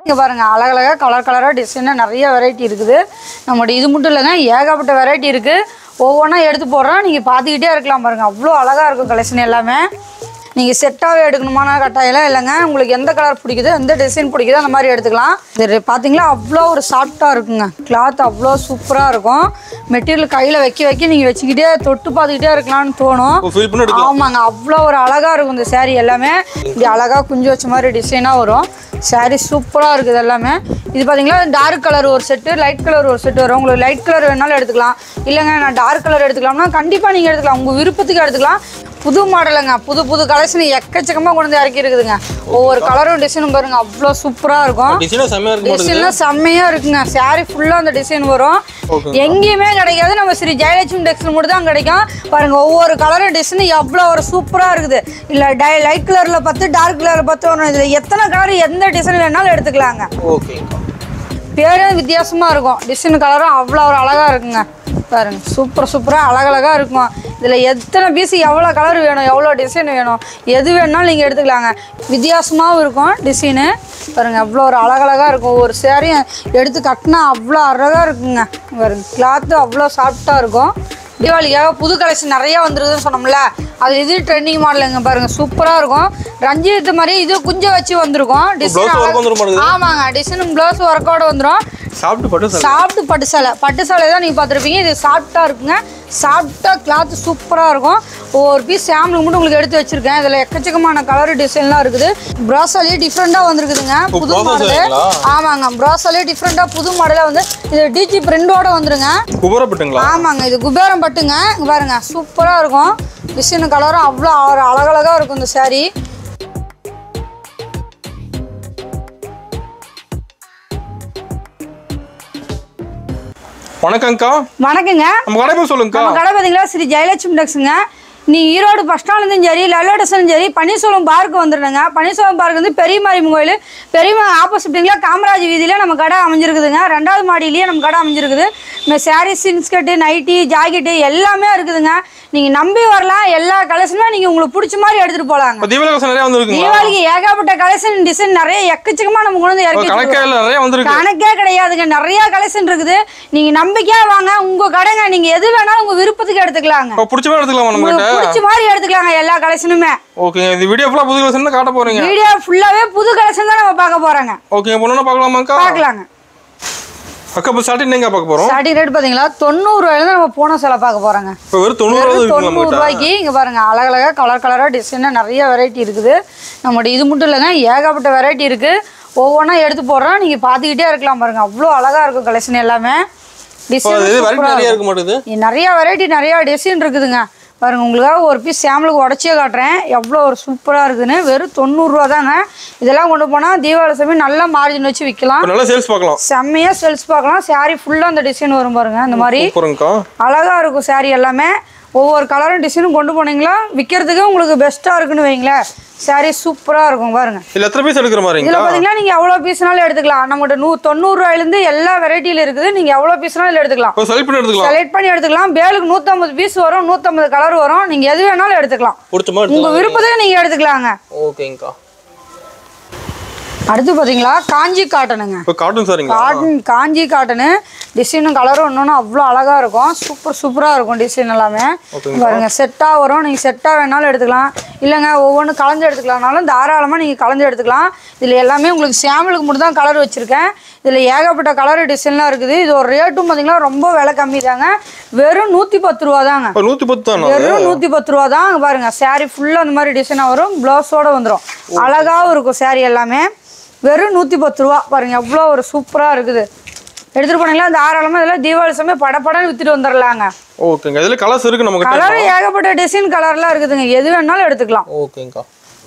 இங்கே பாருங்க அழகழகா கலர் கலராக டிசைனாக நிறைய வெரைட்டி இருக்குது நம்மகிட்ட இது மட்டும் இல்லைங்க ஏகப்பட்ட வெரைட்டி இருக்குது ஒவ்வொன்றா எடுத்து போடுறோம் நீங்கள் பார்த்துக்கிட்டே இருக்கலாம் பாருங்க அவ்வளோ அழகாக இருக்கும் கலெக்ஷன் எல்லாமே நீங்கள் செட்டாகவே எடுக்கணுமான கட்டாயெல்லாம் இல்லைங்க உங்களுக்கு எந்த கலர் பிடிக்குதோ எந்த டிசைன் பிடிக்குதோ அந்த மாதிரி எடுத்துக்கலாம் இது பார்த்தீங்களா அவ்வளோ ஒரு சாஃப்டாக இருக்குங்க கிளாத் அவ்வளோ சூப்பராக இருக்கும் மெட்டீரியல் கையில் வைக்க வைக்க நீங்கள் வச்சுக்கிட்டே தொட்டு பார்த்துக்கிட்டே இருக்கலாம்னு தோணும் ஃபீல் பண்ணி எடுக்கலாம் ஆமாங்க அவ்வளோ ஒரு அழகா இருக்கும் இந்த saree எல்லாமே இப்படி அழகா குஞ்சு வச்ச மாதிரி டிசைனாக வரும் saree சூப்பராக இருக்குது எல்லாமே இது பார்த்தீங்களா டார்க் கலர் ஒரு செட்டு லைட் கலர் ஒரு செட்டு வரும் உங்களுக்கு லைட் கலர் வேணாலும் எடுத்துக்கலாம் இல்லைங்க நான் டார்க் கலர் எடுத்துக்கலாம்னா கண்டிப்பாக நீங்கள் எடுத்துக்கலாம் உங்கள் விருப்பத்துக்கு எடுத்துக்கலாம் புது மாடலுங்க புது புது கலெக்ஷன் எக்கச்சக்கமாக கொண்டு வந்து இறக்கி இருக்குதுங்க ஒவ்வொரு கலரும் டிசைனும் பாருங்க அவ்வளோ சூப்பராக இருக்கும் டிசைனா செம்மையா இருக்க மாட்டேங்குது டிசைன்லாம் செம்மையா இருக்குங்க saree ஃபுல்லா அந்த டிசைன் வரும் Okay. எங்கேயுமே கிடைக்காது நம்ம ஸ்ரீ ஜெயலட்சுமி டெக்ஸ்டைல் மட்டும் தான் கிடைக்கும் பாருங்க ஒவ்வொரு கலரும் டிசைன் எவ்வளோ ஒரு சூப்பரா இருக்குது இல்ல டை லைட் கலர்ல பத்து டார்க் கலர்ல பத்து வரும் இதுல எத்தனை கலர் எந்த டிசைன் வேணாலும் எடுத்துக்கலாங்க ஓகேங்கக்கா பேரே வித்தியாசமா இருக்கும் டிசைன் கலரும் அவ்வளோ ஒரு அழகா இருக்குங்க பாருங்க சூப்பர் சூப்பராக அழகழகா இருக்கும் இதில் எத்தனை பீஸ் எவ்வளோ கலர் வேணும் எவ்வளோ டிசைன் வேணும் எது வேணாலும் நீங்கள் எடுத்துக்கலாங்க வித்தியாசமாகவும் இருக்கும் டிசைனு பாருங்க அவ்வளோ ஒரு அழகழகா இருக்கும் ஒரு சேரையும் எடுத்து கட்டினா அவ்வளோ அழகாக இருக்குங்க பாருங்க கிளாத்து அவ்வளோ சாஃப்டாக இருக்கும் தீபாவளிக்காக புது கலெக்ஷன் நிறைய வந்துருக்குதுன்னு சொன்னோம்ல அது இது ட்ரெண்டிங் மாடலுங்க பாருங்க சூப்பராக இருக்கும் ரஞ்சித் மாதிரி இது குஞ்ச வச்சு வந்திருக்கும் டிசைன் Blouse work வந்துரும் மாட்டுது. ஆமாங்க டிசைன் ப்ளவுஸ் ஒர்க்கோட வந்துடும் சாப்பிட்டு பட்டு சார் சாஃப்ட் பட்டு சேலை பட்டு சேலை தான் நீங்கள் பார்த்துருப்பீங்க இது சாஃப்டாக இருக்குங்க சாஃப்டாக கிளாத் சூப்பராக இருக்கும் ஒவ்வொரு பீஸ் சாம்பிளுக்கு மட்டும் உங்களுக்கு எடுத்து வச்சிருக்கேன் இதில் எக்கச்சக்கமான கலர் டிசைன்லாம் இருக்குது ப்ராசாலே டிஃப்ரெண்ட்டாக வந்திருக்குதுங்க ஓ, புது brasso மாடலு சரிங்களா? ஆமாங்க ப்ராசாலே டிஃப்ரெண்ட்டாக புது மாடலாக வந்து இது டிஜி பிரிண்டோட வந்துருங்க குபரப்பட்டுங்களா ஆமாங்க இது குபேரம் பட்டுங்க இங்க பாருங்க சூப்பராக இருக்கும் டிசைன் கலரும் அவ்வளோ அழகழகாக இருக்கும் இந்த saree வணக்கம்க்கா வணக்கங்க நம்ம கடை பேர் சொல்லுங்கக்கா நம்ம கடை பார்த்தீங்களா ஸ்ரீ ஜெயலட்சுமி டெக்ஸுங்க நீ ஈரோடு பஸ் ஸ்டாண்ட்லேயும் சரி லல்லோடஸ்லும் சரி பன்னீர்செல்வம் பார்க்கு வந்துடுங்க பன்னீர்செல்வம் பார்க் வந்து பெரிய மாரியம்மன் கோயில் பெரிய ஆப்போசிட்டுங்களா காமராஜ் வீதியில் நம்ம கடை அமைஞ்சிருக்குதுங்க ரெண்டாவது மாடியிலேயே நம்ம கடை அமைஞ்சிருக்குது இந்த சாரீ சின்ஸ்கர்ட்டு நைட்டி ஜாக்கெட்டு எல்லாமே இருக்குதுங்க நீங்கள் நம்பி வரலாம் எல்லா கலெக்ஷனுமே நீங்கள் உங்களுக்கு பிடிச்ச மாதிரி எடுத்துகிட்டு போகலாங்க இப்போ தீபாவளி கலெக்ஷன் நிறைய வந்திருக்குங்களா தீபாவளிக்கு ஏகப்பட்ட கலெக்ஷன் டிசைன் நிறைய எக்கச்சக்கமாக நம்ம கொண்டு வந்து இப்போ இறக்கி கணக்கே இல்லை நிறைய வந்திருக்கு கணக்கே கிடையாதுங்க நிறைய கலெக்ஷன் இருக்குது நீங்க நம்பிக்கையா வாங்க உங்க கடைங்க நீங்க எது வேணாலும் உங்க விருப்பத்துக்கு எடுத்துக்கலாங்க இப்போ பிடிச்ச மாதிரி எடுத்துக்கலாமா நம்ம கிட்ட உங்களுக்கு பிடிச்ச மாதிரி எடுத்துக்கலாங்க எல்லா கலெக்ஷனுமே ஓகேங்க இந்த வீடியோ ஃபுல்லாக புது கலெக்ஷன் காட்ட போறீங்க வீடியோ ஃபுல்லாவே புது கலெக்ஷன் தான் நம்ம பார்க்க போறோங்க ஓகேங்க பொண்ணு பார்க்கலாமாக்கா பார்க்கலாங்க அக்கா இப்போ ஸ்டார்டிங் எங்க பார்க்க போறோம் ஸ்டார்டிங் ரேட் பாத்தீங்களா தொண்ணூறு ரூபாயில நம்ம போன சிலை பார்க்க போறோங்க இப்போ வெறும் தொண்ணூறு ரூபா வெறும் இருக்குங்களா தொண்ணூறு நம்ம கிட்ட ரூபாய்க்கு இங்க பாருங்க அழகழகா கலர் கலரா டிசைனா நிறைய வெரைட்டி இருக்குது நம்மகிட்ட இது மட்டும் இல்லைங்க ஏகப்பட்ட வெரைட்டி இருக்கு ஒவ்வொன்றா எடுத்து போடுறோம் நீங்க பார்த்துக்கிட்டே இருக்கலாம் பாருங்க அவ்வளோ அழகா இருக்கும் கலெக்ஷன் எல்லாமே இப்போ இது டிசைன் வரைக்கும் நிறைய இருக்க மாட்டேது இங்க நிறைய வெரைட்டி நிறைய டிசைன் இருக்குதுங்க பாருங்க உங்களுக்காக ஒரு பீஸ் சாம்பிளுக்கு உடச்சியே காட்டுறேன் எவ்வளோ ஒரு சூப்பராக இருக்குதுன்னு வெறும் தொண்ணூறுரூவா தாங்க இதெல்லாம் கொண்டு போனால் தீபாவளி சமயம் நல்ல மார்ஜின் வச்சு விற்கலாம் இப்போ நல்லா சேல்ஸ் பார்க்கலாம் செம்மையாக சேல்ஸ் பார்க்கலாம் saree ஃபுல்லாக அந்த டிசைன் வரும் பாருங்க இந்த மாதிரி சூப்பருங்கக்கா அழகாக இருக்கும் saree எல்லாமே ஒவ்வொரு கலரும் டிசைனும் கொண்டு போனீங்களா விற்கிறதுக்கு உங்களுக்கு பெஸ்ட்டாக இருக்குன்னு வைங்களேன் saree சூப்பராக இருக்கும் பாருங்க இல்லை எத்தனை பீஸ் எடுக்கிற இதில் மாதிரிங்களா பார்த்தீங்கன்னா நீங்கள் எவ்வளோ பீஸ்னாலும் எடுத்துக்கலாம் நம்மகிட்ட நூ தொண்ணூறுரூவாயிலேருந்து எல்லா வெரைட்டியில் இருக்குது நீங்கள் எவ்வளோ பீஸ்னாலும் எடுத்துக்கலாம் இப்போ செலக்ட் பண்ணி எடுத்துக்கலாம் செலக்ட் பண்ணி எடுத்துக்கலாம் பேலுக்கு நூற்றம்பது பீஸ் வரும் நூற்றம்பது கலர் வரும் நீங்கள் எது வேணாலும் எடுத்துக்கலாம் பிடிச்ச மாதிரி உங்கள் விருப்பத்துக்கு நீங்கள் எடுத்துக்கலாங்க ஓகேங்கக்கா அடுத்து பார்த்தீங்களா காஞ்சி காட்டனுங்க இப்போ காட்டன் சாரிங்களா காட்டன் காஞ்சி காட்டனு டிசைனும் கலரும் இன்னொன்று அவ்வளோ அழகாக இருக்கும் சூப்பர் சூப்பராக இருக்கும் டிசைன் எல்லாமே பாருங்க செட்டாக வரும் நீங்கள் செட்டாக வேணாலும் எடுத்துக்கலாம் இல்லைங்க ஒவ்வொன்றும் கலந்து எடுத்துக்கலாம்னாலும் தாராளமாக நீங்கள் கலந்து எடுத்துக்கலாம் இதில் எல்லாமே உங்களுக்கு சாம்பிளுக்கு மட்டும் தான் கலர் வச்சுருக்கேன் இதில் ஏகப்பட்ட கலர் டிசைன்லாம் இருக்குது இது ஒரு ரேட்டும் பார்த்தீங்கன்னா ரொம்ப விலை கம்மி தாங்க வெறும் நூற்றி பத்து ரூபா தாங்க இப்போ நூற்றி பத்து தானா வெறும் நூற்றி பத்து ரூபா தான் இங்க பாருங்க saree ஃபுல்லாக அந்த மாதிரி டிசைனாக வரும் ப்ளவுஸோட வந்துடும் அழகாகவும் இருக்கும் saree எல்லாமே வெறும் நூற்றி பத்து ரூபா பாருங்க எவ்வளோ ஒரு சூப்பராக இருக்குது எடுத்துகிட்டு போனீங்களா தாராளமாக இதெல்லாம் தீபாவளி சமயம் படப்படன்னு வித்துட்டு வந்துடலாங்க ஓகேங்க இதில் கலர்ஸ் இருக்கு நம்ம கிட்ட கலர் ஏகப்பட்ட டிசைன் கலர்லாம் இருக்குதுங்க எது வேணாலும் எடுத்துக்கலாம் ஓகேங்கக்கா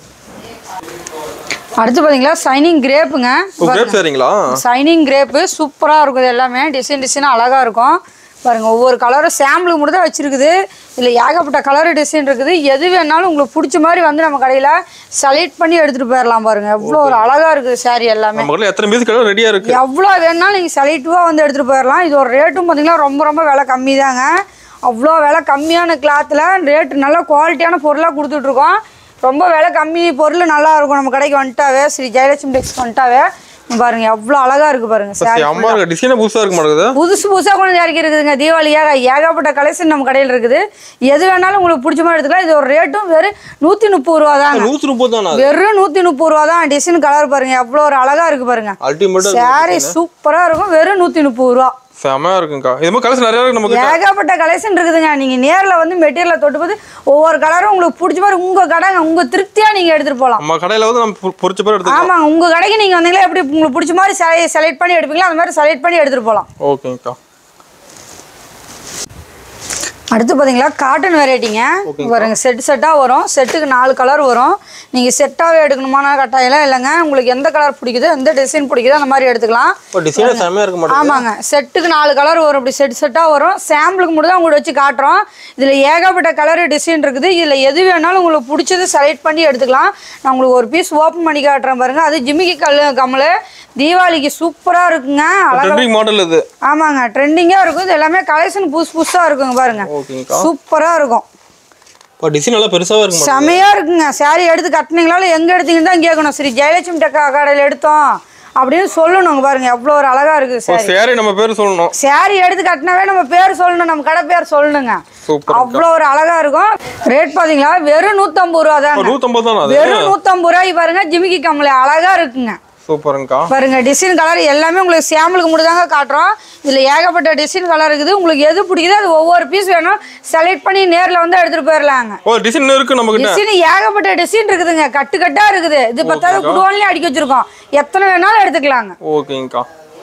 அடுத்து பார்த்தீங்களா சைனிங் கிரேப்புங்க இப்போ கிரேப் சாரிங்களா சைனிங் கிரேப்பு சூப்பராக இருக்கும் இது எல்லாமே டிசைன் டிசைனாக அழகாக இருக்கும் பாருங்க ஒவ்வொரு கலரும் சாம்பிளுக்கு மட்டும் தான் வச்சிருக்குது இதில் ஏகப்பட்ட கலர் டிசைன் இருக்குது எது வேணாலும் உங்களுக்கு பிடிச்ச மாதிரி வந்து நம்ம கடையில் செலக்ட் பண்ணி எடுத்துகிட்டு போயிடலாம் பாருங்க எவ்வளோ ஒரு அழகாக இருக்குது saree எல்லாமே நம்ம கிட்ட எத்தனை பீஸ் கடை ரெடியாக இருக்கு எவ்வளோ வேணாலும் நீங்கள் செலக்டிவாக வந்து எடுத்துகிட்டு போயிடலாம் இது ஒரு ரேட்டும் பார்த்தீங்கன்னா ரொம்ப ரொம்ப விலை கம்மி தாங்க அவ்வளோ விலை கம்மியான கிளாத்தில் ரேட்டு நல்ல குவாலிட்டியான பொருளாக கொடுத்துட்ருக்கோம் ரொம்ப விலை கம்மி பொருள் நல்லா இருக்கும் நம்ம கடைக்கு வந்துட்டாவே ஸ்ரீ ஜெயலட்சுமி டெக்ஸ் வந்துட்டாவே பாருங்க எவ்வளோ அழகா இருக்கு பாருங்க saree அம்மா இருக்க டிசைனே புதுசா இருக்க மாட்டேங்குது புதுசு புதுசாக கொண்டு வந்து இறக்கி இருக்குதுங்க தீபாவளியாக ஏகப்பட்ட கலெக்ஷன் நம்ம கடையில் இருக்குது எது வேணாலும் உங்களுக்கு பிடிச்ச மாதிரி எடுத்துக்கலாம் இது ஒரு ரேட்டும் வெறும் நூற்றி முப்பது ரூபா தாங்க நூத்தி முப்பது தானா வெறும் நூற்றி முப்பது ரூபா தான் டிசைன் கலர் பாருங்க எவ்வளோ ஒரு அழகா இருக்கு பாருங்க அல்டிமேட்டா saree சூப்பரா இருக்கும் வெறும் நூற்றி முப்பது ரூபா செமையா இருக்குங்கக்கா இது மாதிரி கலர்ஸ் நிறைய இருக்கு நமக்கு ஏகப்பட்ட கலெக்ஷன் இருக்குதுங்க நீங்க நேர்ல வந்து மெட்டீரியலை தொட்டு பார்த்து ஒவ்வொரு கலரும் உங்களுக்கு பிடிச்ச மாதிரி உங்க கடைங்க உங்க திருப்தியா நீங்க எடுத்துட்டு போகலாம் நம்ம கடையில வந்து நம்ம பொ- பொறிச்ச பேர் எடுத்துக்கலாம் ஆமாங்க உங்க கடைக்கு நீங்க வந்தீங்களா எப்படி உங்களுக்கு பிடிச்ச மாதிரி செலக்ட் பண்ணி எடுப்பீங்களா அந்த மாதிரி செலக்ட் பண்ணி எடுத்துட்டு போகலாம் ஓகேங்கக்கா அடுத்து பார்த்தீங்களா காட்டன் வெரைட்டிங்க பாருங்க செட் செட்டாக வரும் செட்டுக்கு நாலு கலர் வரும் நீங்கள் செட்டாகவே எடுக்கணுமான கட்டாயம்லாம் இல்லைங்க உங்களுக்கு எந்த கலர் பிடிக்குதோ எந்த டிசைன் பிடிக்குதோ அந்த மாதிரி எடுத்துக்கலாம் இப்போ டிசைனே செமையா இருக்க மாட்டேங்குது ஆமாங்க செட்டுக்கு நாலு கலர் வரும் இப்படி செட் செட்டாக வரும் சாம்பிளுக்கு மட்டும் தான் உங்களுக்கு வச்சு காட்டுறோம் இதில் ஏகப்பட்ட கலர் டிசைன் இருக்குது இதில் எது வேணாலும் உங்களுக்கு பிடிச்சது செலக்ட் பண்ணி எடுத்துக்கலாம் நான் உங்களுக்கு ஒரு பீஸ் ஓப்பன் பண்ணி காட்டுறேன் பாருங்க அது ஜிமிக்கி கல் கமல் தீபாவளிக்கு சூப்பராக இருக்குங்க அழகா ட்ரெண்டிங் மாடல் இது ஆமாங்க ட்ரெண்டிங்காக இருக்கும் இது எல்லாமே கலெக்ஷன் புதுசு புதுசாக இருக்குங்க பாருங்க ஓகேங்கக்கா சூப்பராக இருக்கும் இப்போ டிசைன் நல்லா பெருசாவே இருக்க மாட்டேங்குது செமையா இருக்குங்க saree எடுத்து கட்டினீங்களா இல்லை எங்கே எடுத்தீங்கன்னு தான் கேட்கணும் சரி ஜெயலட்சுமி டெக்கா கடையில் எடுத்தோம் அப்படின்னு சொல்லணுங்க பாருங்க எவ்வளோ ஒரு அழகா இருக்குது இப்போ சாரி சேரீ நம்ம பேர் சொல்லணும் saree எடுத்து கட்டினாவே நம்ம பேர் சொல்லணும் நம்ம கடை பேர் சொல்லணுங்க சூப்பர் அவ்வளோ ஒரு அழகா இருக்கும் ரேட் பார்த்தீங்களா வெறும் நூற்றம்பது ரூபா தாங்க நூத்தம்பது தானே அது வெறும் நூற்றம்பது ரூபாய்க்கு பாருங்க ஜிமிக்கி கம்மலை அழகா இருக்குங்க சூப்பருங்கக்கா பாருங்க டிசைன் கலர் எல்லாமே உங்களுக்கு சாம்பிளுக்கு மட்டும் தாங்க காட்டுறோம் இதில் ஏகப்பட்ட டிசைன் கலர் இருக்குது உங்களுக்கு எது பிடிக்குதோ அது ஒவ்வொரு பீஸ் வேணும் செலக்ட் பண்ணி நேரில் வந்து எடுத்துகிட்டு போயிடலாங்க ஓ டிசைன் இருக்கு நம்ம கிட்ட டிசைன் ஏகப்பட்ட டிசைன் இருக்குதுங்க கட்டு கட்டா இருக்குது இது பத்தாவது குடுவான்லயும் அடிக்க வச்சிருக்கோம் எத்தனை வேணாலும் எடுத்துக்கலாங்க ஓகேங்கக்கா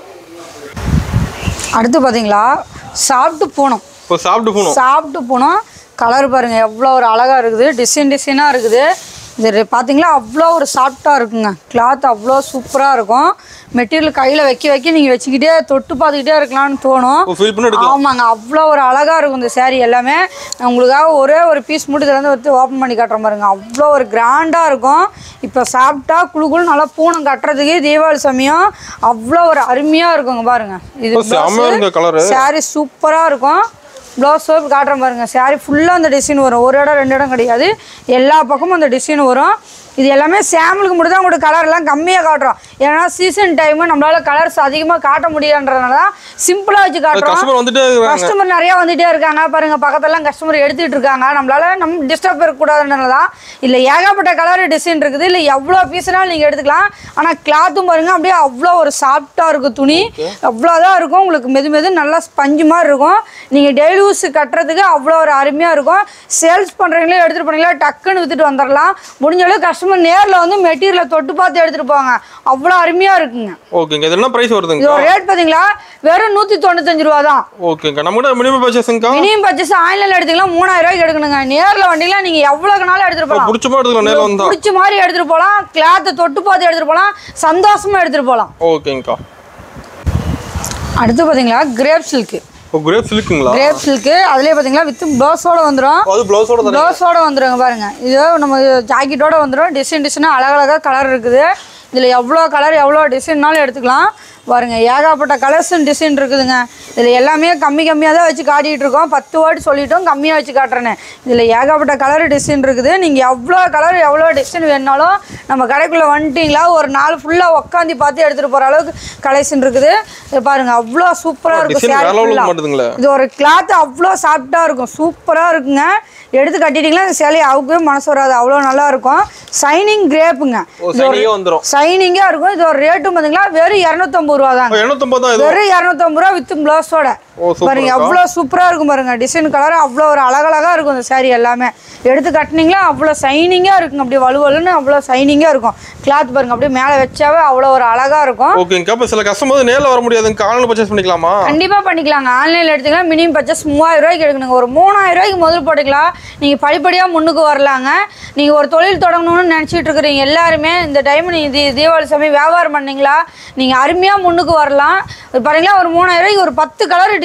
அடுத்து பாத்தீங்களா சாப்பிட்டு போனோம் இப்போ சாப்பிட்டு போகணும் சாப்பிட்டு போனோம் கலர் பாருங்க எவ்வளோ ஒரு அழகா இருக்குது டிசைன் டிசைனாக இருக்குது இது ரெ- பாத்தீங்களா அவ்வளோ ஒரு சாஃப்டாக இருக்குங்க கிளாத் அவ்வளோ சூப்பராக இருக்கும் மெட்டீரியல் கையில் வைக்க வைக்க நீங்கள் வச்சுக்கிட்டே தொட்டு பார்த்துக்கிட்டே இருக்கலாம்னு தோணும் ஓ ஃபீல் பண்ணி எடுக்கலாம் ஆமாங்க அவ்வளோ ஒரு அழகாக இருக்கும் இந்த saree எல்லாமே நான் உங்களுக்காக ஒரே ஒரு பீஸ் மட்டும் இதில் வந்து வந்து ஓப்பன் பண்ணி காட்டுறேன் பாருங்க அவ்வளோ ஒரு கிராண்டாக இருக்கும் இப்போ சாப்பிட்டா குழு குழு நல்லா பூனம் கட்டுறதுக்கு தீபாவளி சமயம் அவ்வளோ ஒரு அருமையாக இருக்குங்க பாருங்க இது ஓ, செமையா இருக்க கலரு saree சூப்பராக இருக்கும் ப்ளவுஸ் காட்டுறேன் பாருங்க saree ஃபுல்லாக அந்த டிசைன் வரும் ஒரு இடம் ரெண்டு இடம் கிடையாது எல்லா பக்கமும் அந்த டிசைன் வரும் இது எல்லாமே சாம்பிளுக்கு மட்டும் தான் உங்களுக்கு கலர்லாம் கம்மியாக காட்டுறோம் ஏன்னா சீசன் டைமு நம்மளால கலர்ஸ் அதிகமாக காட்ட முடியாதுன்றதுனால தான் சிம்பிளாக வச்சு காட்டுறோம் கஸ்டமர் வந்துட்டே இருக்காங்க கஸ்டமர் நிறைய வந்துட்டே இருக்காங்க பாருங்க பக்கத்துலலாம் கஸ்டமர் எடுத்துட்டு இருக்காங்க நம்மளால நம்ம டிஸ்டர்ப் இருக்கக்கூடாதுன்றதுனால தான் இல்லை ஏகப்பட்ட கலர் டிசைன் இருக்குது இல்லை எவ்வளோ பீஸ்னாலும் நீங்கள் எடுத்துக்கலாம் ஆனால் கிளாத்தும் பாருங்க அப்படியே அவ்வளோ ஒரு சாஃப்டாக இருக்கும் துணி அவ்வளோதான் இருக்கும் உங்களுக்கு மெது மெது நல்லா ஸ்பஞ்சு மாதிரி இருக்கும் நீங்கள் டெய்லி யூஸ் கட்டுறதுக்கு அவ்வளோ ஒரு அருமையாக இருக்கும் சேல்ஸ் பண்ணுறீங்களோ எடுத்துகிட்டு போனீங்களோ டக்குன்னு வித்துட்டு வந்துடலாம் முடிஞ்ச அளவுக்கு கஸ்டமர் நேரில் வந்து மெட்டீரியலை தொட்டு பார்த்து எடுத்துகிட்டு போவாங்க அவ்வளோ அருமையாக இருக்குங்க ஓகேங்க இது என்ன பிரைஸ் இது வருதுங்க ஒரு ரேட் பார்த்தீங்களா வெறும் நூற்றி தொண்ணூத்தஞ்சு ரூபா தான் ஓகேங்க நம்ம கிட்ட மினிமம் பர்ச்சேஸுங்கக்கா மினிமம் பர்ச்சேஸ் ஆன்லைன்ல எடுத்தீங்கன்னா மூணாயிரம் ரூபாய்க்கு எடுக்கணுங்க நேர்ல வந்தீங்கன்னா நீங்க எவ்வளவுக்குனாலும் எடுத்துட்டு போகலாம் பிடிச்ச மாதிரி எடுத்துக்கலாம் நேரில் வந்தா பிடிச்ச மாதிரி எடுத்துட்டு போகலாம் கிளாத்தை தொட்டு பார்த்து எடுத்துட்டு போகலாம் சந்தோஷமா எடுத்துட்டு போகலாம் ஓகேங்கக்கா அடுத்து பாத்தீங்களா கிரேப் சில்க் இப்போ கிரேப் சில்க்குங்களா கிரேப் சில்க் அதுலயே பாத்தீங்களா வித் ப்ளவுஸோட வந்துடும் அது ப்ளவுஸோட தரேன் ப்ளவுஸோட வந்துருங்க பாருங்க இது நம்ம ஜாக்கெட்டோட வந்துடும் டிசைன் டிசைனாக அழகழகாக கலர் இருக்குது இதில் எவ்வளோ கலர் எவ்வளோ டிசைன்னாலும் எடுத்துக்கலாம் பாருங்க ஏகப்பட்ட கலர்ஸ் டிசைன் இருக்குதுங்க இதில் எல்லாமே கம்மி கம்மியாக தான் வச்சு காட்டிகிட்டு இருக்கோம் பத்து வாட்டி சொல்லிட்டோம் கம்மியாக வச்சு காட்டுறேனே இதில் ஏகப்பட்ட கலர் டிசைன் இருக்குது நீங்கள் எவ்வளோ கலர் எவ்வளோ டிசைன் வேணுனாலும் நம்ம கடைக்குள்ளே வந்துட்டீங்களா ஒரு நாள் ஃபுல்லாக உட்காந்து பார்த்து எடுத்துகிட்டு போகிற அளவுக்கு கலெக்ஷன் இருக்குது இது பாருங்க அவ்வளோ சூப்பராக இருக்கும் டிசைன் saree வேற லெவலுக்கு full ஆ. மாட்டுதுங்களே இது ஒரு கிளாத் அவ்வளோ சாஃப்டாக இருக்கும் சூப்பராக இருக்குங்க எடுத்து கட்டிட்டீங்களா இந்த சேலையை அவுக்கவே மனசு வராது அவ்வளோ நல்லா இருக்கும் சைனிங் கிரேப்புங்க ஓ சைனிங்கே வந்துடும் சைனிங்காக இருக்கும் இது ஒரு ரேட்டும் பார்த்தீங்களா வெறும் இரநூத்தம்பது ரூபா தாங்க எண்ணூத்தம்பது தான் இது வெறும் இரநூத்தம்பது ரூபா வித் ப்ளவுஸோட ஓ சூப்பர் பாருங்க எவ்வளோ சூப்பராக இருக்கும் பாருங்க டிசைன் கலர் அவ்வளோ ஒரு அழகழகாக இருக்கும் இந்த saree எல்லாமே எடுத்து கட்டினீங்களா அவ்வளோ சைனிங்காக இருக்குங்க அப்படியே வலுவலுன்னு அவ்வளோ சைனிங்காக இருக்கும் கிளாத் பாருங்க அப்படியே மேலே வச்சாவே அவ்வளோ ஒரு அழகாக இருக்கும் ஓகேங்கக்கா இப்போ சில கஸ்டமர் நேரில் வர முடியாதுங்க ஆன்லைன் பர்ச்சேஸ் பண்ணிக்கலாமா கண்டிப்பா பண்ணிக்கலாங்க ஆன்லைன்ல எடுத்தீங்கன்னா மினிமம் பர்ச்சேஸ் மூவாயிரம் ரூபாய்க்கு எடுக்கணுங்க ஒரு மூணாயிரம் ரூபாய்க்கு முதல் போட்டுக்கலாம் நீங்க படிப்படியா முன்னுக்கு வரலாங்க நீங்க ஒரு தொழில் தொடங்கணும்னு நினைச்சிட்டு இருக்கிறீங்க எல்லாருமே இந்த டைம் நீங்க தீ தீபாவளி சமயம் வியாபாரம் பண்ணீங்களா நீங்க அருமையா முன்னுக்கு வரலாம் இது பாருங்களா ஒரு மூணாயிரம் ரூபாய்க்கு ஒரு பத்து கலர்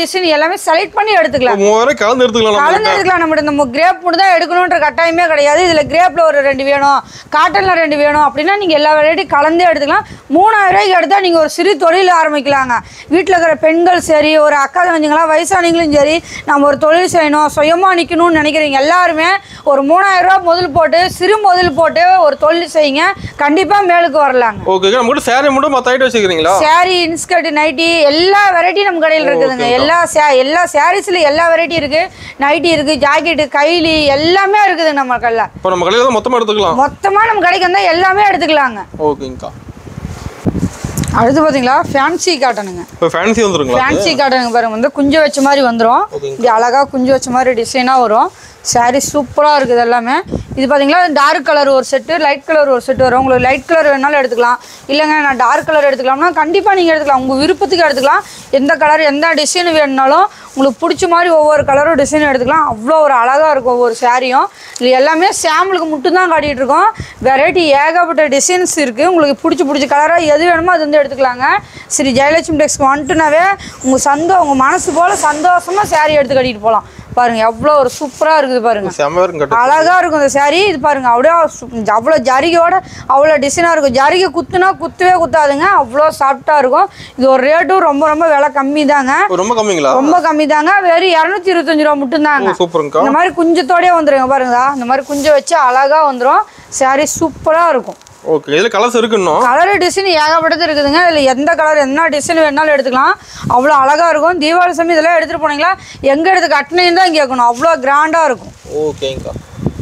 டிசைன் எல்லாமே செலக்ட் பண்ணி எடுத்துக்கலாம் மூவாயிரம் கலந்து எடுத்துக்கலாம் நம்ம கலந்து எடுக்கலாம் நம்ம நம்ம கிரேப் மட்டும் தான் எடுக்கணுன்ற கட்டாயமே கிடையாது இதில் கிரேப்பில் ஒரு ரெண்டு வேணும் காட்டனில் ரெண்டு வேணும் அப்படின்னா நீங்கள் எல்லா வெரைட்டி கலந்தே எடுத்துக்கலாம் மூணாயிரம் ரூபாய்க்கு எடுத்தால் நீங்கள் ஒரு சிறு தொழில் ஆரம்பிக்கலாங்க வீட்டில் இருக்கிற பெண்கள் சரி ஒரு அக்கா தங்கச்சிங்களாம் வயசானவங்களும் சரி நம்ம ஒரு தொழில் செய்யணும் சுயமாக நிற்கணும்னு நினைக்கிறீங்க எல்லாருமே ஒரு மூணாயிரம் ரூபாய் முதல் போட்டு சிறு முதல் போட்டு ஒரு தொழில் செய்யுங்க கண்டிப்பாக மேலுக்கு வரலாங்க ஓகே நம்ம கூட சேரீ மட்டும் மற்ற ஐட்டம் வச்சுக்கிறீங்களா சாரி இன்ஸ்கர்ட் நைட்டி எல்லா வெரைட்டி நம்ம கடையில் இருக்குதுங்க எல்லா சே எல்லா சாரீஸ்ல எல்லா வெரைட்டி இருக்கு நைட்டி இருக்கு ஜாக்கெட்டு கைலி எல்லாமே இருக்குது நம்ம கடையில் இப்போ நம்ம கடையில் தான் மொத்தமாக எடுத்துக்கலாம் மொத்தமாக நம்ம கடைக்கு வந்தால் எல்லாமே எடுத்துக்கலாங்க ஓகேங்கக்கா அடுத்து பார்த்தீங்களா ஃபேன்சி காட்டனுங்க இப்போ ஃபேன்சி வந்துருங்களா ஃபேன்சி காட்டனுங்க பாருங்க வந்து குஞ்சு வச்ச மாதிரி வந்துடும் இப்படி அழகாக குஞ்சு வச்ச மாதிரி டிசைனாக வரும் சாரீ சூப்பராக இருக்குது எல்லாமே இது பார்த்தீங்களா டார்க் கலர் ஒரு செட்டு லைட் கலர் ஒரு செட்டு வரும் உங்களுக்கு லைட் கலர் வேணாலும் எடுத்துக்கலாம் இல்லைங்க நான் டார்க் கலர் எடுத்துக்கலாம்னா கண்டிப்பாக நீங்கள் எடுத்துக்கலாம் உங்கள் விருப்பத்துக்கு எடுத்துக்கலாம் எந்த கலர் எந்த டிசைன் வேணுனாலும் உங்களுக்கு பிடிச்ச மாதிரி ஒவ்வொரு கலரும் டிசைன் எடுத்துக்கலாம் அவ்வளோ ஒரு அழகாக இருக்கும் ஒவ்வொரு சாரியும் இது எல்லாமே சாம்பிளுக்கு மட்டும்தான் காட்டிகிட்டு இருக்கோம் வெரைட்டி ஏகப்பட்ட டிசைன்ஸ் இருக்குது உங்களுக்கு பிடிச்சி பிடிச்ச கலராக எது வேணுமோ அது வந்து எடுத்துக்கலாங்க ஸ்ரீ ஜெயலட்சுமி டெக்ஸ்க்கு வந்துட்டுனாவே உங்கள் சந்தோ உங்கள் மனசு போல் சந்தோஷமாக சாரி எடுத்து கட்டிட்டு போகலாம் பாருங்க எவ்வளோ ஒரு சூப்பராக இருக்குது பாருங்க செம்ம இருக்கும் கட்டு அழகா இருக்கும் இந்த saree இது பாருங்க அப்படியே சு- அவ்வளோ ஜரிகையோட அவ்வளோ டிசைனாக இருக்கும் ஜரிகை குத்துனா குத்தவே குத்தாதுங்க அவ்வளோ சாஃப்டாக இருக்கும் இது ஒரு ரேட்டும் ரொம்ப ரொம்ப விலை கம்மி தாங்க ஓ, ரொம்ப கம்மிங்களா ரொம்ப கம்மி தாங்க வெறும் இரநூத்தி இருபத்தஞ்சு ரூபா மட்டும்தாங்க ஓ சூப்பருங்கக்கா இந்த மாதிரி குஞ்சத்தோடயே வந்துருங்க பாருங்கதா இந்த மாதிரி குஞ்சை வச்சு அழகா வந்துடும் saree சூப்பராக இருக்கும் ஓகே இதில் கலர்ஸ் இருக்குன்னும் கலர் டிசைன் ஏகப்பட்டது இருக்குதுங்க இதில் எந்த கலர் என்ன டிசைன் வேணாலும் எடுத்துக்கலாம் அவ்வளோ அழகா இருக்கும் தீபாவளி சமயம் இதெல்லாம் எடுத்துகிட்டு போனீங்களா எங்கே எடுத்து கட்டினீங்கன்னு தான் கேட்கணும் அவ்வளோ கிராண்டாக இருக்கும் ஓகேங்கக்கா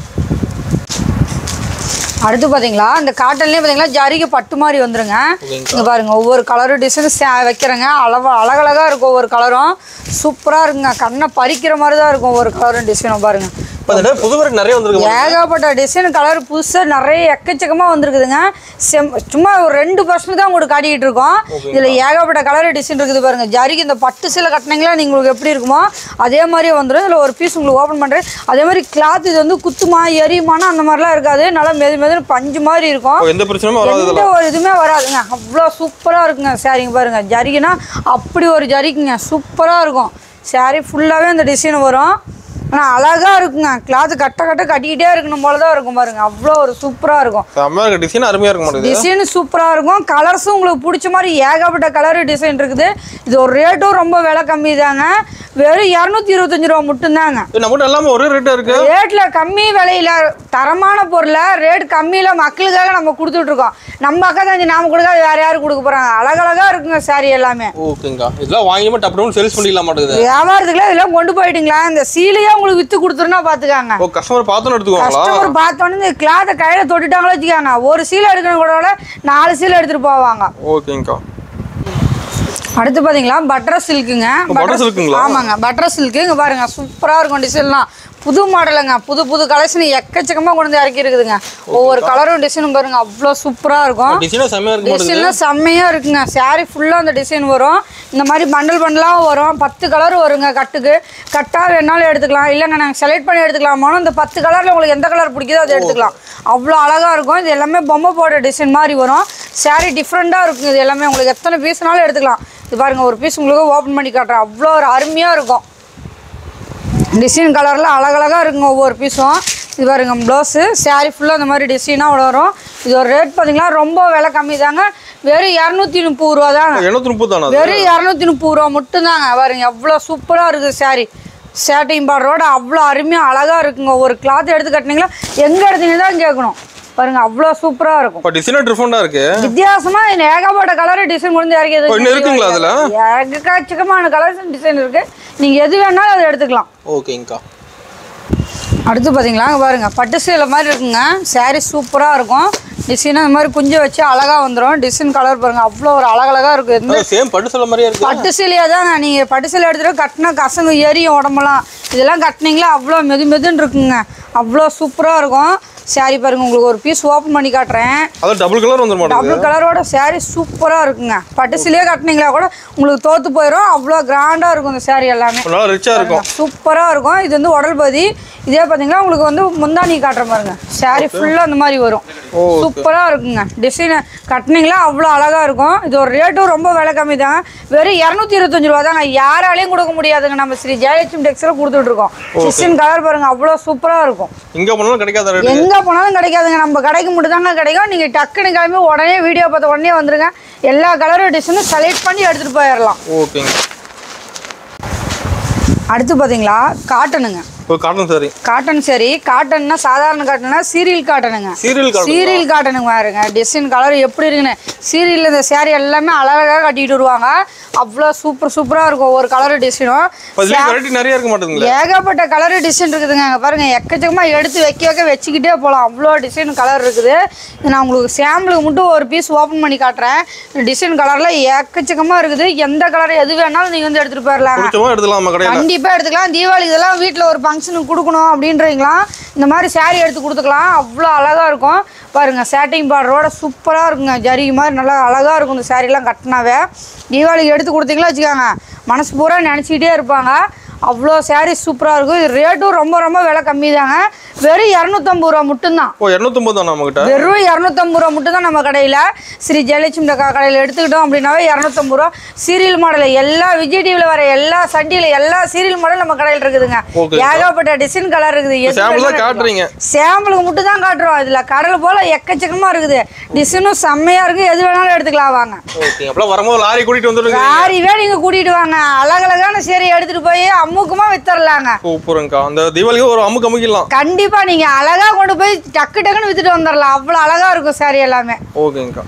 அடுத்து பாத்தீங்களா இந்த காட்டன்லயே பாத்தீங்களா ஜரிகை பட்டு மாதிரி வந்துருங்க இங்க பாருங்க ஒவ்வொரு கலரும் டிசைன் வைக்கிறேங்க அளவா அழகழகா இருக்கும் ஒவ்வொரு கலரும் சூப்பரா இருக்குங்க கண்ணை பறிக்கிற மாதிரி தான் இருக்கும் ஒவ்வொரு கலரும் டிசைனும் பாருங்க இப்போ இந்த time புது வரைக்கும் நிறைய வந்திருக்கு ஏகப்பட்ட டிசைன் கலர் புதுசா நிறைய எக்கச்சக்கமா வந்திருக்குதுங்க செம் சும்மா ஒரு ரெண்டு பர்சன்ட் தான் உங்களுக்கு காட்டிக்கிட்டு இருக்கோம் இதுல ஏகப்பட்ட கலர் டிசைன் இருக்குது பாருங்க ஜரிகை இந்த பட்டு சில கட்டினீங்களா நீங்க உங்களுக்கு எப்படி இருக்குமோ அதே மாதிரியே வந்துடும் இதுல ஒரு பீஸ் உங்களுக்கு ஓப்பன் பண்றேன் அதே மாதிரி கிளாத் இது வந்து குத்துமா எரியுமானா அந்த மாதிரிலாம் இருக்காது நல்லா மெது மெதுன்னு பஞ்சு மாதிரி இருக்கும் ஓ, எந்த பிரச்சனையும் வராது எந்த ஒரு இதுவுமே வராதுங்க அவ்வளோ சூப்பராக இருக்குங்க சாரிங்க பாருங்க ஜரிகைனா அப்படி ஒரு ஜரிக்குங்க சூப்பராக இருக்கும் சாரி ஃபுல்லாகவே அந்த டிசைன் வரும் ஆனால் அழகாக இருக்குங்க கிளாத் கட்ட கட்ட கட்டிக்கிட்டே இருக்கணும் போல தான் இருக்கும் பாருங்க அவ்வளோ ஒரு சூப்பராக இருக்கும் செம்ம இருக்கு டிசைன் அருமையாக இருக்க மாட்டேங்குது டிசைன் சூப்பராக இருக்கும் கலர்ஸும் உங்களுக்கு பிடிச்ச மாதிரி ஏகப்பட்ட கலர் டிசைன் இருக்குது இது ஒரு ரேட்டும் ரொம்ப விலை கம்மி தாங்க வெறும் இரநூத்தி இருபத்தஞ்சு ரூபா மட்டும்தாங்க இது நம்மகிட்ட எல்லாமே ஒரே ரேட்டாக இருக்கு ரேட்ல கம்மி விலையில தரமான பொருளை ரேட் கம்மியில மக்களுக்காக நம்ம கொடுத்துட்டு இருக்கோம் நம்ம அக்கா தஞ்சி நாம கொடுக்காத வேற யாரு கொடுக்க போறாங்க அழகழகா இருக்குங்க சாரி எல்லாமே ஓகேங்கக்கா இதெல்லாம் வாங்கி டப்பு டப்புனு சேல்ஸ் பண்ணிக்கலாம் மாட்டேங்குது வியாபாரத்துக்குலாம் இதெல்லாம் கொண்டு போயிட்டீங்களா இந்த சீலையே உங்களுக்கு வித்து கொடுத்துருன்னா பாத்துக்காங்க ஓ கஸ்டமர் பார்த்தோன்னு எடுத்துக்குவாங்களா கஸ்டமர் பார்த்தோன்னே இந்த கிளாத்தை கையில தொட்டுட்டாங்களோ வச்சுக்காங்க ஒரு சீலை எடுக்கணும் கூட நாலு சீலை எடுத்துட்டு போவாங்க ஓகேங்கக்கா அடுத்து பாத்தீங்களா பட்டர் சில்க்குங்க butter silkங்களா? ஆமாங்க பட்டர் சில்க்கு இங்க பாருங்க சூப்பரா இருக்கும் டிசைன்லாம் புது மாடலுங்க புது புது கலெக்ஷன் எக்கச்சக்கமா கொண்டு வந்து இறக்கி இருக்குதுங்க ஒவ்வொரு கலரும் டிசைனும் பாருங்க அவ்வளோ சூப்பரா இருக்கும் டிசைனாக செம்மையாக இருக்க மாட்டேங்குது டிசைன்லாம் செம்மையா இருக்குங்க saree ஃபுல்லாக அந்த டிசைன் வரும் இந்த மாதிரி பண்டல் பண்டலாக வரும் பத்து கலர் வருங்க கட்டுக்கு கட்டா வேணாலும் எடுத்துக்கலாம் இல்லைங்க நாங்கள் செலக்ட் பண்ணி எடுத்துக்கலாமாலும் இந்த பத்து கலரில் உங்களுக்கு எந்த கலர் பிடிக்குதோ அதை எடுத்துக்கலாம் அவ்வளோ அழகாக இருக்கும் இது எல்லாமே பொம்மை போட்ட டிசைன் மாதிரி வரும் saree டிஃப்ரெண்ட்டாக இருக்கும் இது எல்லாமே உங்களுக்கு எத்தனை பீஸ்னாலும் எடுத்துக்கலாம் இது பாருங்க ஒரு பீஸ் உங்களுக்கு ஓப்பன் பண்ணி காட்டுறேன் அவ்வளோ ஒரு அருமையாக இருக்கும் டிசைன் கலரில் அழகழகாக இருக்குங்க ஒவ்வொரு பீஸும் இது பாருங்க ப்ளவுஸு saree ஃபுல்லாக அந்த மாதிரி டிசைனாக வரும் இது ஒரு ரேட் பார்த்தீங்கன்னா ரொம்ப விலை கம்மி தாங்க வெறும் இரநூத்தி முப்பது ரூபா தாங்க எண்ணூற்றி முப்பது தானே அது வெறும் இரநூத்தி முப்பது ரூபா மட்டும்தாங்க பாருங்க எவ்வளோ சூப்பராக இருக்குது saree சேட்டையும் பாடுறோட அவ்வளோ அருமையாக அழகாக இருக்குங்க ஒரு கிளாத் எடுத்து கட்டினீங்களா எங்கே எடுத்தீங்க தான் கேட்கணும் பாருங்க அவ்வளோ சூப்பராக இருக்கும் இப்போ டிசைனாக டிஃப்ரெண்டாக இருக்கு வித்தியாசமா இந்த ஏகப்பட்ட கலர் டிசைன் முடிஞ்சு ஓ, இன்னும் இறக்கியது இருக்குங்களா அதுல? ஏகச்சக்கமான கலர்ஸ் டிசைன் இருக்கு நீங்க எது வேணாலும் அதை எடுத்துக்கலாம் ஓகேங்கக்கா அடுத்து பார்த்தீங்களா இங்க பாருங்க பட்டு சேலை மாதிரி இருக்குங்க saree சூப்பராக இருக்கும் டிசைனாக இந்த மாதிரி குஞ்சு வச்சு அழகாக வந்துடும் டிசைன் கலர் பாருங்க அவ்வளோ ஒரு அழகழகாக இருக்கும் எந்த சேம் பட்டு சொல்ல மாதிரியே இருக்கு பட்டு சேலையாக தாங்க நீங்கள் பட்டு சேலை எடுத்துகிட்டு கட்டினா கசங்கு எரியும் உடம்பெல்லாம் இதெல்லாம் கட்டினீங்களா அவ்வளோ மெது மெதுன்னு இருக்குங்க அவ்வளோ சூப்பராக இருக்கும் saree பாருங்க உங்களுக்கு ஒரு பீஸ் ஓப்பன் பண்ணி காட்டுறேன் அதான் டபுள் கலர் வந்துட மாட்டேங்குது டபுள் கலரோட saree சூப்பராக இருக்குங்க பட்டு சிலையே கட்டினீங்களா கூட உங்களுக்கு தோத்து போயிடும் அவ்வளோ கிராண்டாக இருக்கும் இந்த saree எல்லாமே நல்லா ரிச்சாக இருக்கும் சூப்பராக இருக்கும் இது வந்து உடல் பகுதி இதே பார்த்தீங்கன்னா உங்களுக்கு வந்து முந்தானி காட்டுற பாருங்க saree ஃபுல்லாக அந்த மாதிரி வரும் ஓ, சூப்பரா இருக்குங்க டிசைன் கட்டினீங்களா அவ்வளோ அழகா இருக்கும் இது ஒரு ரேட்டும் ரொம்ப விலை கம்மி தான் வெறும் இரநூத்தி இருபத்தஞ்சு ரூபா தாங்க யாராலையும் கொடுக்க முடியாதுங்க நம்ம ஸ்ரீ ஜெயலட்சுமி டெக்ஸ்டைல் கொடுத்துட்டு இருக்கோம் டிசைன் கலர் பாருங்க அவ்வளோ சூப்பரா இருக்கும் இங்க போனாலும் கிடைக்காத ரேட்டு எங்க போனாலும் கிடைக்காதுங்க நம்ம கடைக்கு மட்டும் தாங்க கிடைக்கும் நீங்க டக்குன்னு கிளம்பி உடனே வீடியோ பார்த்த உடனே வந்துருங்க எல்லா கலரும் டிசைனும் செலக்ட் பண்ணி எடுத்துட்டு போயிடலாம் ஓகேங்க அடுத்து பாத்தீங்களா காட்டனுங்க இப்போ காட்டன் சாரி காட்டன் சரி காட்டன்னா சாதாரண காட்டனா சீரியல் காட்டனுங்க சீரியல் காட்டன் சீரியல் காட்டனுங்க பாருங்க டிசைன் கலர் எப்படி இருக்குன்னு சீரியல் இந்த சேரீ எல்லாமே அழகா கட்டிட்டு வருவாங்க அவ்வளோ சூப்பர் சூப்பரா இருக்கும் ஒரு கலர் டிசைனும் இப்போ இதுலேயும் வெரைட்டி நிறைய இருக்க மாட்டேங்குங்களே ஏகப்பட்ட கலர் டிசைன் இருக்குதுங்க அங்க பாருங்க எக்கச்சக்கமா எடுத்து வைக்க வைக்க வச்சுக்கிட்டே போகலாம் அவ்வளோ டிசைன் கலர் இருக்குது இது நான் உங்களுக்கு சாம்பிளுக்கு மட்டும் ஒரு பீஸ் ஓப்பன் பண்ணி காட்டுறேன் டிசைன் கலர்ல எக்கச்சக்கமா இருக்குது எந்த கலர் எது வேணாலும் நீங்க வந்து எடுத்துட்டு போயிடலாங்க பிடிச்சமா எடுத்துக்கலாம் நம்ம கடையில் கண்டிப்பா எடுத்துக்கலாம் தீபாவளி இதெல்லாம் வீட்டில் ஒரு ஃபங்க்ஷனுக்கு கொடுக்கணும் அப்படின்றீங்களா இந்த மாதிரி saree எடுத்து கொடுத்துக்கலாம் அவ்வளோ அழகா இருக்கும் பாருங்க சேட்டிங் பார்டரோட சூப்பரா இருக்குங்க ஜரி மாதிரி நல்லா அழகா இருக்கும் இந்த சாரீலாம் கட்டினாவே தீபாவளிக்கு எடுத்து கொடுத்தீங்களா வச்சுக்கோங்க மனசு பூரா நினச்சிக்கிட்டே இருப்பாங்க அவ்வளோ saree சூப்பரா இருக்கும் இது ரேட்டும் ரொம்ப ரொம்ப விலை கம்மி தாங்க வெறும் இரநூத்தம்பது ரூபா மட்டும்தான் ஓ இரநூத்தம்பது தான் நம்ம கிட்ட வெறும் இரநூத்தம்பது ரூபா மட்டும் தான் நம்ம கடையில் ஸ்ரீ ஜெயலட்சுமி அக்கா கடையில் எடுத்துக்கிட்டோம் அப்படின்னாவே இரநூத்தம்பது ரூபா சீரியல் மாடல் எல்லா விஜய் டிவியில் வர எல்லா சண்டியில் எல்லா சீரியல் மாடல் நம்ம கடையில் இருக்குதுங்க Okay. ஏகப்பட்ட டிசைன் கலர் இருக்குது எது சாம்பிள் தான் வேணாலும் காட்டுறீங்க சாம்பிளுக்கு மட்டும் தான் காட்டுறோம் இதில் கடல் போல் எக்கச்சக்கமாக இருக்குது டிசைனும் செம்மையாக இருக்குது எது வேணாலும் எடுத்துக்கலாம் வாங்க ஓகே அப்பலாம் வரும்போது லாரி கூட்டிட்டு வந்துடுங்க யாரையுமே நீங்கள் கூட்டிகிட்டு வாங்க அழகழகான சேரி எடுத்துகிட்டு போய் அம்முக்குமா வித்தரலாங்க சூப்பருங்கக்கா அந்த தீபாவளிக்கு ஒரு அமுக்கு அமுக்கிடலாம் கண்டிப்பாக நீங்கள் அழகாக கொண்டு போய் டக்கு டக்குன்னு வித்துட்டு வந்துடலாம் அவ்வளோ அழகாக இருக்கும் சாரி எல்லாமே ஓகேங்கக்கா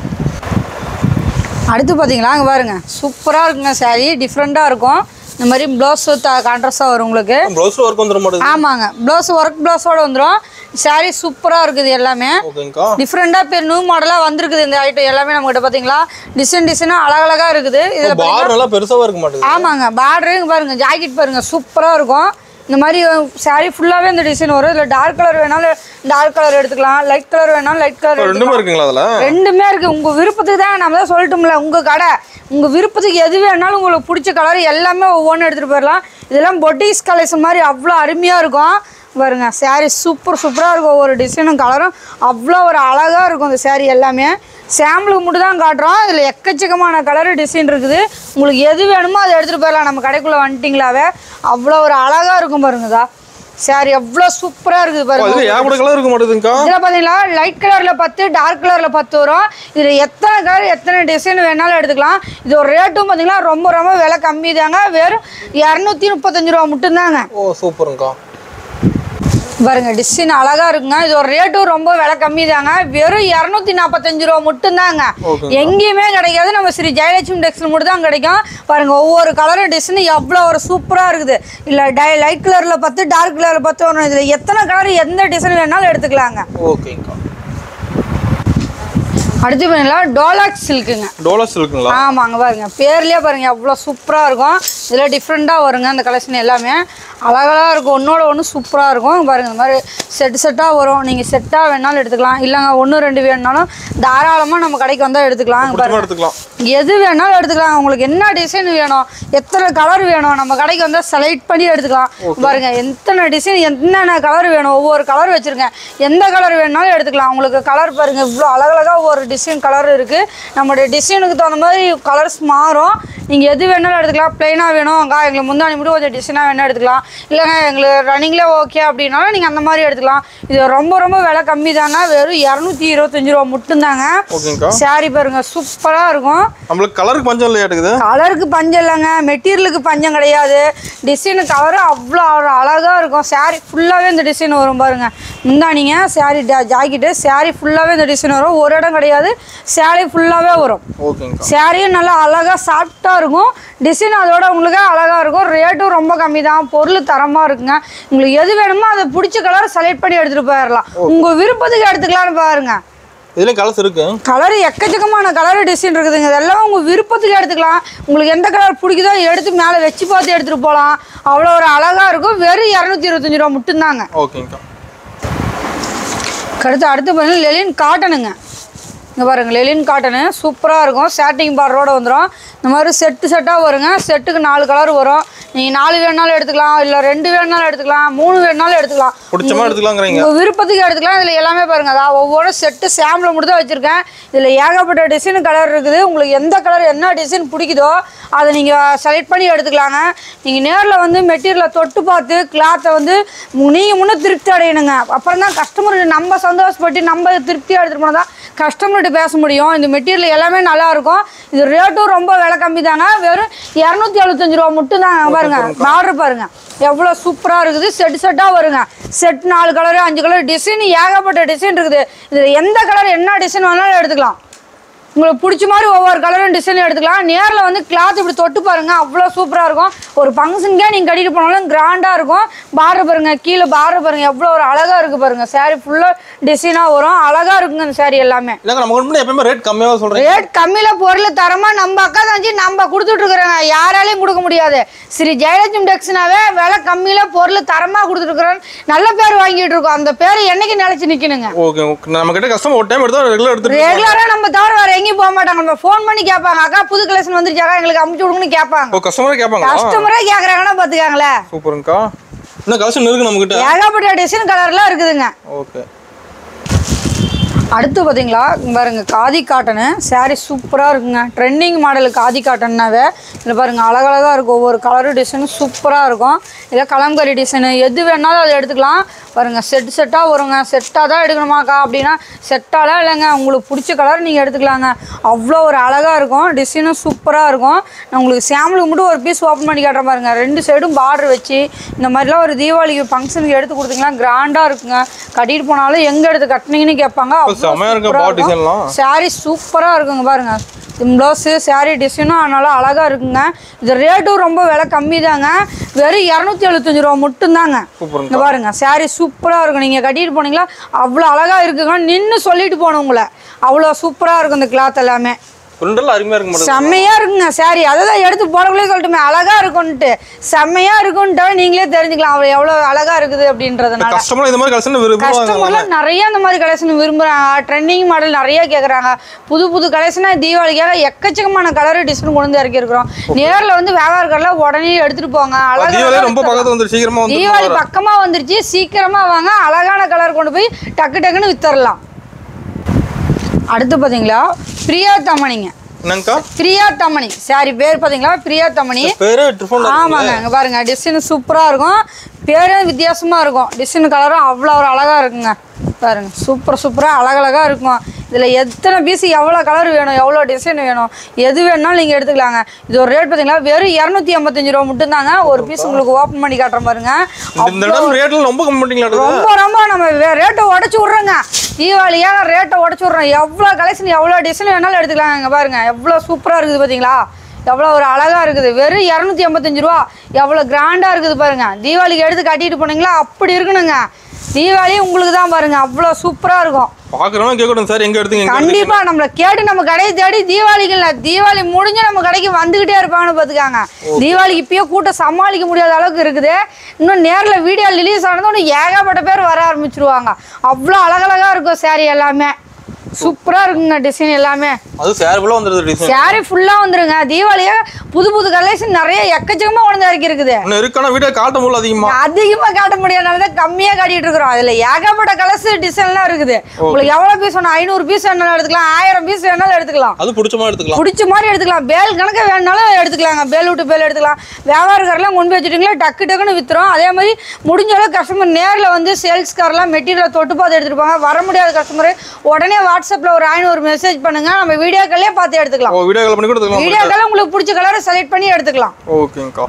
அடுத்து பார்த்தீங்களா அங்கே பாருங்க சூப்பராக இருக்குங்க சாரி டிஃப்ரெண்ட்டாக இருக்கும் இந்த மாதிரி ப்ளவுஸ் கான்ட்ராஸ்டாக வரும் உங்களுக்கு ப்ளவுஸ் ஒர்க் வந்துட மாட்டேங்குது ஆமாங்க ப்ளவுஸ் ஒர்க் ப்ளவுஸோட வந்துடும் சாரி சூப்பராக இருக்குது எல்லாமே ஓகேங்கக்கா டிஃப்ரெண்ட்டாக பேர் நியூ மாடலாக வந்திருக்குது இந்த ஐட்டம் எல்லாமே நம்மகிட்ட பார்த்தீங்களா டிசைன் டிசைனாக அழகழகா இருக்குது இதில் பார் நல்லா பெருசாவும் இருக்க மாட்டேங்குது ஆமாங்க பார்டரு பாருங்க ஜாக்கெட் பாருங்க சூப்பராக இருக்கும் இந்த மாதிரி சாரி ஃபுல்லாகவே இந்த டிசைன் வரும் இதில் டார்க் கலர் வேணாலும் டார்க் கலர் எடுத்துக்கலாம் லைட் கலர் வேணாலும் லைட் கலர் ரெண்டுமே இருக்குங்களா அதில் ரெண்டுமே இருக்கு உங்க விருப்பத்துக்கு தான் நம்ம தான் சொல்லிட்டோம்ல உங்க கடை உங்க விருப்பத்துக்கு எது வேணாலும் உங்களுக்கு பிடிச்ச கலர் எல்லாமே ஒவ்வொன்றும் எடுத்துட்டு போயிடலாம் இதெல்லாம் பொட்டிக்ஸ் கலெக்ஷன் மாதிரி அவ்வளோ அருமையா இருக்கும் பாருங்க saree சூப்பர் சூப்பராக இருக்கும் ஒவ்வொரு டிசைனும் கலரும் அவ்வளோ ஒரு அழகாக இருக்கும் இந்த saree எல்லாமே சாம்பிளுக்கு மட்டும் தான் காட்டுறோம் இதில் எக்கச்சக்கமான கலர் டிசைன் இருக்குது உங்களுக்கு எது வேணுமோ அதை எடுத்துகிட்டு போயிடலாம் நம்ம கடைக்குள்ளே வந்துட்டிங்களாவே அவ்வளோ ஒரு அழகாக இருக்கும் பாருங்கதா saree எவ்வளோ சூப்பராக இருக்குது பாருங்க அதில் ஏகப்பட்ட கலர் இருக்க மாட்டேங்குதுங்கக்கா இதில் பார்த்தீங்களா லைட் கலரில் பத்து டார்க் கலரில் பத்து வரும் இதில் எத்தனை கலர் எத்தனை டிசைன் வேணாலும் எடுத்துக்கலாம் இது ஒரு ரேட்டும் பார்த்தீங்கன்னா ரொம்ப ரொம்ப விலை கம்மி தாங்க வெறும் இரநூத்தி முப்பத்தஞ்சு ரூபா மட்டும்தாங்க ஓ சூப்பருங்கக்கா பாருங்க டிசைன் அழகா இருக்குங்க இது ஒரு ரேட்டும் ரொம்ப விலை கம்மி தாங்க வெறும் இரநூத்தி நாற்பத்தஞ்சு ரூபா மட்டும்தாங்க Okay. எங்கேயுமே கிடைக்காது நம்ம ஸ்ரீ ஜெயலட்சுமி டெக்ஸ்டைல் மட்டும் தான் கிடைக்கும் பாருங்க ஒவ்வொரு கலரும் டிசைன் எவ்வளோ ஒரு சூப்பராக இருக்குது இல்லை டை லைட் கலரில் பத்து டார்க் கலரில் பத்து வரும் இதில் எத்தனை கலர் எந்த டிசைன் வேணாலும் எடுத்துக்கலாங்க ஓகேங்கக்கா அடுத்து பார்த்தீங்களா டோலாக் சில்க்குங்க டோலஸ் இருக்குங்களா ஆமாங்க பாருங்க பேர்லயே பாருங்க எவ்வளோ சூப்பராக இருக்கும் இதில் டிஃப்ரெண்ட்டாக வருங்க அந்த கலெக்ஷன் எல்லாமே அழகழகாக இருக்கும் ஒன்றோட ஒன்று சூப்பராக இருக்கும் பாருங்க இந்த மாதிரி செட் செட்டாக வரும் நீங்கள் செட்டாக வேணாலும் எடுத்துக்கலாம் இல்லைங்க ஒன்று ரெண்டு வேணுனாலும் தாராளமாக நம்ம கடைக்கு வந்தால் எடுத்துக்கலாம் பிடிச்சமா பாருங்க எடுத்துக்கலாம் எது வேணாலும் எடுத்துக்கலாம் உங்களுக்கு என்ன டிசைன் வேணும் எத்தனை கலர் வேணும் நம்ம கடைக்கு வந்தால் செலக்ட் பண்ணி எடுத்துக்கலாம் பாருங்க எத்தனை டிசைன் என்னென்ன கலர் வேணும் ஒவ்வொரு கலர் வச்சுருக்கேன் எந்த கலர் வேணாலும் எடுத்துக்கலாம் உங்களுக்கு கலர் பாருங்க இவ்வளோ அழகழகா ஒவ்வொரு டிசைன் கலர் இருக்குது நம்மளுடைய டிசைனுக்கு தகுந்த மாதிரி கலர்ஸ் மாறும் நீங்கள் எது வேணாலும் எடுத்துக்கலாம் ப்ளைனாக வேணும் அக்கா எங்களுக்கு முந்தாணி மட்டும் கொஞ்சம் டிசைனாக வேணால் எடுத்துக்கலாம் இல்லைங்க எங்களுக்கு ரன்னிங்லேயே ஓகே அப்படின்னாலும் நீங்கள் அந்த மாதிரி எடுத்துக்கலாம் இது ரொம்ப ரொம்ப விலை கம்மி தாங்க வெறும் இரநூத்தி இருபத்தஞ்சு ரூபா மட்டும்தாங்க ஓகேங்கக்கா சாரி பாருங்க சூப்பராக இருக்கும் நம்மளுக்கு கலருக்கு பஞ்சம் இல்லையா எடுக்குது கலருக்கு பஞ்சம் இல்லைங்க மெட்டீரியலுக்கு பஞ்சம் கிடையாது டிசைனு கலரு அவ்வளோ அழகாக இருக்கும் saree ஃபுல்லாகவே இந்த டிசைன் வரும் பாருங்க முந்தானிங்க saree ஜாக்கெட்டு saree ஃபுல்லாகவே இந்த டிசைன் வரும் ஒரு இடம் கிடையாது saree ஃபுல்லாகவே வரும் ஓகேங்கக்கா சாரியும் நல்லா அழகாக சாஃப்டாக இருக்கும் டிசைன் அதோட உங்களுக்கு அழகாக இருக்கும் ரேட்டும் ரொம்ப கம்மி தான் பொருள் தரமாக இருக்குங்க உங்களுக்கு எது வேணுமோ அதை பிடிச்ச கலர் செலக்ட் பண்ணி எடுத்துகிட்டு போயிடலாம் உங்கள் விருப்பத்துக்கு எடுத்துக்கலாம்னு பாருங்க இதுலேயும் கலர்ஸ் இருக்கு கலர் எக்கச்சக்கமான கலர் டிசைன் இருக்குதுங்க இதெல்லாம் உங்கள் விருப்பத்துக்கு எடுத்துக்கலாம் உங்களுக்கு எந்த கலர் பிடிக்குதோ எடுத்து மேலே வச்சு பார்த்து எடுத்துகிட்டு போகலாம் அவ்வளோ ஒரு அழகாக இருக்கும் வெறும் இரநூத்தி இருபத்தஞ்சி ரூபா மட்டும்தாங்க ஓகேங்கக்கா அடுத்து அடுத்து பார்த்தீங்கன்னா லெலின் காட்டனுங்க இங்கே பாருங்க லெலின் காட்டனு சூப்பராக இருக்கும் சேட்டிங் பார்டரோட வந்துடும் இந்த மாதிரி செட்டு செட்டாக வருங்க செட்டுக்கு நாலு கலர் வரும் நீங்கள் நாலு வேணாலும் எடுத்துக்கலாம் இல்லை ரெண்டு வேணாலும் எடுத்துக்கலாம் மூணு வேணாலும் எடுத்துக்கலாம் பிடிச்ச மாதிரி எடுத்துக்கலாங்கிறீங்க உங்கள் விருப்பத்துக்கு எடுத்துக்கலாம் இதில் எல்லாமே பாருங்க அதான் ஒவ்வொரு செட்டு சாம்பிள் மட்டும் தான் வச்சுருக்கேன் இதில் ஏகப்பட்ட டிசைன் கலர் இருக்குது உங்களுக்கு எந்த கலர் என்ன டிசைன் பிடிக்குதோ அதை நீங்கள் செலக்ட் பண்ணி எடுத்துக்கலாங்க நீங்கள் நேரில் வந்து மெட்டீரியலை தொட்டு பார்த்து கிளாத்தை வந்து நீங்கள் முன்னே திருப்தி அடையணுங்க அப்புறம் தான் கஸ்டமர் நம்ம சந்தோஷப்பட்டு நம்ம திருப்தியாக எடுத்துகிட்டு போனால் தான் கஸ்டமர்கிட்ட பேச முடியும் இந்த மெட்டீரியல் எல்லாமே நல்லா இருக்கும் இது ரேட்டும் ரொம்ப விலை கம்மி தாங்க வெறும் இரநூத்தி எழுபத்தஞ்சு ரூபா மட்டும் தாங்க பாருங்க ஆர்டர் பாருங்க எவ்வளோ சூப்பராக இருக்குது செட் செட்டாக வருங்க செட் நாலு கலரு அஞ்சு கலர் டிசைன் ஏகப்பட்ட டிசைன் இருக்குது இதில் எந்த கலர் என்ன டிசைன் வேணாலும் எடுத்துக்கலாம் உங்களுக்கு பிடிச்ச மாதிரி ஒவ்வொரு கலரும் டிசைன் எடுத்துக்கலாம் நேரில் வந்து கிளாத் இப்படி தொட்டு பாருங்க அவ்வளோ சூப்பராக இருக்கும் ஒரு ஃபங்க்ஷனுக்கே நீங்கள் கட்டிட்டு போனாலும் கிராண்டாக இருக்கும் பார்டர் பாருங்க கீழே பார்டர் பாருங்க எவ்வளோ ஒரு அழகாக இருக்கு பாருங்க saree ஃபுல்லாக டிசைனாக வரும் அழகாக இருக்குங்க இந்த saree எல்லாமே இல்லைங்க நம்ம கம்பெனி எப்பயுமே ரேட் கம்மியாக சொல்கிறீங்க ரேட் கம்மியில் பொருள் தரமா நம்ம அக்கா தங்கச்சி நம்ம கொடுத்துட்டு இருக்கிறோங்க யாராலையும் கொடுக்க முடியாது ஸ்ரீ ஜெயலட்சுமி டெக்ஸ்னாவே விலை கம்மியில் பொருள் தரமாக கொடுத்துட்டு இருக்கிறோம் நல்ல பேர் வாங்கிட்டு இருக்கோம் அந்த பேர் என்னைக்கு நிலைச்சு நிற்கணுங்க ஓகே ஓகே நம்ம கிட்ட கஸ்டமர் ஒரு டைம் எடுத்தா ரெகுலர் எடுத்துட்டு ரெகுலரா நம்ம தவிர வேற எங்கேயும் போக மாட்டாங்க நம்ம ஃபோன் பண்ணி கேட்பாங்க அக்கா புது கலெக்ஷன் வந்துருச்சாக்கா எங்களுக்கு அமுச்சு விடுங்கன்னு கேட்பாங்க ஓ கஸ்டமரே கேட்பாங்களா கஸ்டமரே கேக்குறாங்கன்னா பாத்துக்காங்களே சூப்பருங்கக்கா இன்னும் கலெக்ஷன் இருக்கு நம்ம கிட்ட ஏகப்பட்ட டிசைன் கலர்லாம் இருக்குதுங்க ஓகே அடுத்து பார்த்தீங்களா இங்க பாருங்க காதி காட்டனு saree சூப்பராக இருக்குங்க ட்ரெண்டிங் மாடல் காதி காட்டன்னாவே இதில் பாருங்க அழகழகாக இருக்கும் ஒவ்வொரு கலரு டிசைனும் சூப்பராக இருக்கும் இல்லை கலம்கரி டிசைனு எது வேணாலும் அதை எடுத்துக்கலாம் பாருங்க செட் செட்டாக வருங்க செட்டாக தான் எடுக்கணுமாக்கா அப்படின்னா செட்டாலாம் இல்லைங்க உங்களுக்கு பிடிச்ச கலர் நீங்கள் எடுத்துக்கலாங்க அவ்வளோ ஒரு அழகாக இருக்கும் டிசைனும் சூப்பராக இருக்கும் நான் உங்களுக்கு சாம்பிளுக்கு மட்டும் ஒரு பீஸ் ஓப்பன் பண்ணி காட்டுற பாருங்க ரெண்டு சைடும் பார்டர் வச்சு இந்த மாதிரிலாம் ஒரு தீபாவளிக்கு ஃபங்க்ஷனுக்கு எடுத்து கொடுத்தீங்கன்னா கிராண்டாக இருக்குங்க கட்டிட்டு போனாலும் எங்கே எடுத்து கட்டினீங்கன்னு கேட்பாங்க அவ்வளோ செமையா இருக்கு சூப்பரா பாடி இருக்கும். டிசைன்லாம் saree சூப்பராக இருக்குங்க பாருங்க ப்ளவுஸு saree டிசைனும் அதனால அழகாக இருக்குங்க இது ரேட்டும் ரொம்ப விலை கம்மி தாங்க வெறும் இரநூத்தி எழுபத்தஞ்சு ரூபா மட்டும்தாங்க சூப்பருங்க இங்க பாருங்க saree சூப்பராக இருக்கும் நீங்கள் கட்டிட்டு போனீங்களா அவ்வளோ அழகாக இருக்குங்க நின்று சொல்லிட்டு போகணும் உங்களை அவ்வளோ சூப்பராக இருக்கும் இந்த கிளாத் எல்லாமே பிரிண்டெல்லாம் அருமையாக இருக்க மாட்டேங்குது செம்மையா இருக்குங்க சாரி அதை தான் எடுத்து போடக்குள்ளே சொல்லட்டுமே அழகா இருக்கும்ன்ட்டு செம்மையா இருக்குன்ட்டு நீங்களே தெரிஞ்சுக்கலாம் அவள் எவ்வளோ அழகா இருக்குது அப்படின்றதுனால கஸ்டமர் இந்த மாதிரி கலெக்ஷன் விரும்புவாங்க கஸ்டமர்லாம் நிறைய இந்த மாதிரி கலெக்ஷன் விரும்புறாங்க ட்ரெண்டிங் மாடல் நிறைய கேட்குறாங்க புது புது கலெக்ஷனாக தீபாவளிக்காக எக்கச்சக்கமான கலர் டிசைன் கொண்டு வந்து இறக்கிருக்கிறோம் நேரில் வந்து வியாபாரக்கெல்லாம் உடனே எடுத்துட்டு போங்க தீபாவளி அழகா ரொம்ப பக்கத்துல வந்து சீக்கிரமா வந்து தீபாவளி பக்கமா வந்துருச்சு சீக்கிரமா வாங்க அழகான கலர் கொண்டு போய் டக்கு டக்குன்னு வித்தரலாம் அடுத்து பாத்தீங்களா பிரியா தமணிங்க என்னங்கக்கா பிரியா தமணி சாரி பேர் பாத்தீங்களா பிரியா தமணி பேரு டிஃபன் ஆமாங்க இங்க பாருங்க டிசைன் சூப்பரா இருக்கும் பேரும் வித்தியாசமா இருக்கும் டிசைன் கலரும் அவ்வளோ ஒரு அழகா இருக்குங்க பாருங்க சூப்பர் சூப்பரா அழகழகா இருக்கும் இதுல எத்தனை பீஸ் எவ்வளோ கலர் வேணும் எவ்வளோ டிசைன் வேணும் எது வேணாலும் நீங்க எடுத்துக்கலாங்க இது ஒரு ரேட் பாத்தீங்களா வெறும் இரநூத்தி எண்பத்தஞ்சு ரூபா மட்டும்தாங்க ஒரு பீஸ் உங்களுக்கு ஓப்பன் பண்ணி காட்டுற பாருங்க இந்த இடம் ரேட்ல ரொம்ப கம்மி பண்ணிங்களா ரொம்ப ரொம்ப நம்ம ரேட்டை உடச்சி விட்றோங்க தீபாவளியாக ரேட்டை உடச்சி விட்றோம் எவ்வளோ கலெக்ஷன் எவ்வளோ டிசைன் வேணாலும் எடுத்துக்கலாங்க இங்க பாருங்க எவ்வளோ சூப்பராக இருக்குது பார்த்தீங்களா எவ்வளோ ஒரு அழகாக இருக்குது வெறும் இரநூத்தி எண்பத்தஞ்சு ரூபா எவ்வளோ கிராண்டாக இருக்குது பாருங்க தீபாவளிக்கு எடுத்து கட்டிட்டு போனீங்களா அப்படி இருக்கணுங்க தீபாவளி உங்களுக்கு தான் பாருங்க அவ்வளோ சூப்பராக இருக்கும் பாக்குறவங்க கேட்கணும் சார் எங்க எடுத்தீங்க எங்க எடுத்தீங்க? கண்டிப்பா நம்மள கேட்டு நம்ம கடையை தேடி தீபாவளிக்கு இல்ல தீபாவளி முடிஞ்சு நம்ம கடைக்கு வந்துகிட்டே இருப்பாங்கன்னு பாத்துக்காங்க தீபாவளிக்கு இப்பயே கூட்டம் சமாளிக்க முடியாத அளவுக்கு இருக்குது இன்னும் நேர்ல வீடியோ ரிலீஸ் ஆனதும் ஏகப்பட்ட பேர் வர ஆரம்பிச்சிருவாங்க அவ்வளோ அழகழகா இருக்கும் saree எல்லாமே சூப்பரா இருக்குங்க டிசைன் எல்லாமே அது சேர் ஃபுல்லா வந்துருது டிசைன் saree ஃபுல்லா வந்துருங்க தீபாவளியா புது புது கலெக்ஷன் நிறைய எக்கச்சக்கமா கொண்டு இறக்கி இருக்குது இன்னும் இருக்கான வீடியோ காட்ட முடியல அதிகமா அதிகமா காட்ட முடியாதனால தான் கம்மியா காட்டிட்டு இருக்கிறோம் அதுல ஏகப்பட்ட கலர்ஸ் டிசைன்லாம் இருக்குது உங்களுக்கு எவ்வளவு பீஸ் வேணும் ஐநூறு பீஸ் வேணாலும் எடுத்துக்கலாம் ஆயிரம் பீஸ் வேணாலும் எடுத்துக்கலாம் அது பிடிச்ச மாதிரி எடுத்துக்கலாம் பிடிச்ச மாதிரி எடுத்துக்கலாம் பேல் கணக்கு வேணாலும் எடுத்துக்கலாங்க பேல் விட்டு பேல் எடுத்துக்கலாம் வியாபாரக்காரெல்லாம் கொண்டு போய் வச்சுட்டிங்களா டக்கு டக்குன்னு வித்துரும் அதே மாதிரி முடிஞ்ச அளவு கஸ்டமர் நேரில் வந்து சேல்ஸ்காரெல்லாம் மெட்டீரியல் தொட்டு பார்த்து எடுத்துட்டு போங்க வர முடியாத கஸ்டமர் உடனே வாட்ஸ்அப்பில் ஒரு ஐநூறு மெசேஜ் பண்ணுங்க நம்ம வீடியோக்கள்லேயே பார்த்து எடுத்துக்கலாம் ஓ வீடியோ கால் பண்ணி கூட எடுத்துக்கலாம் வீடியோக்கெல்லாம் உங்களுக்கு பிடிச்ச கலரை செலக்ட் பண்ணி எடுத்துக்கலாம் ஓகேங்கக்கா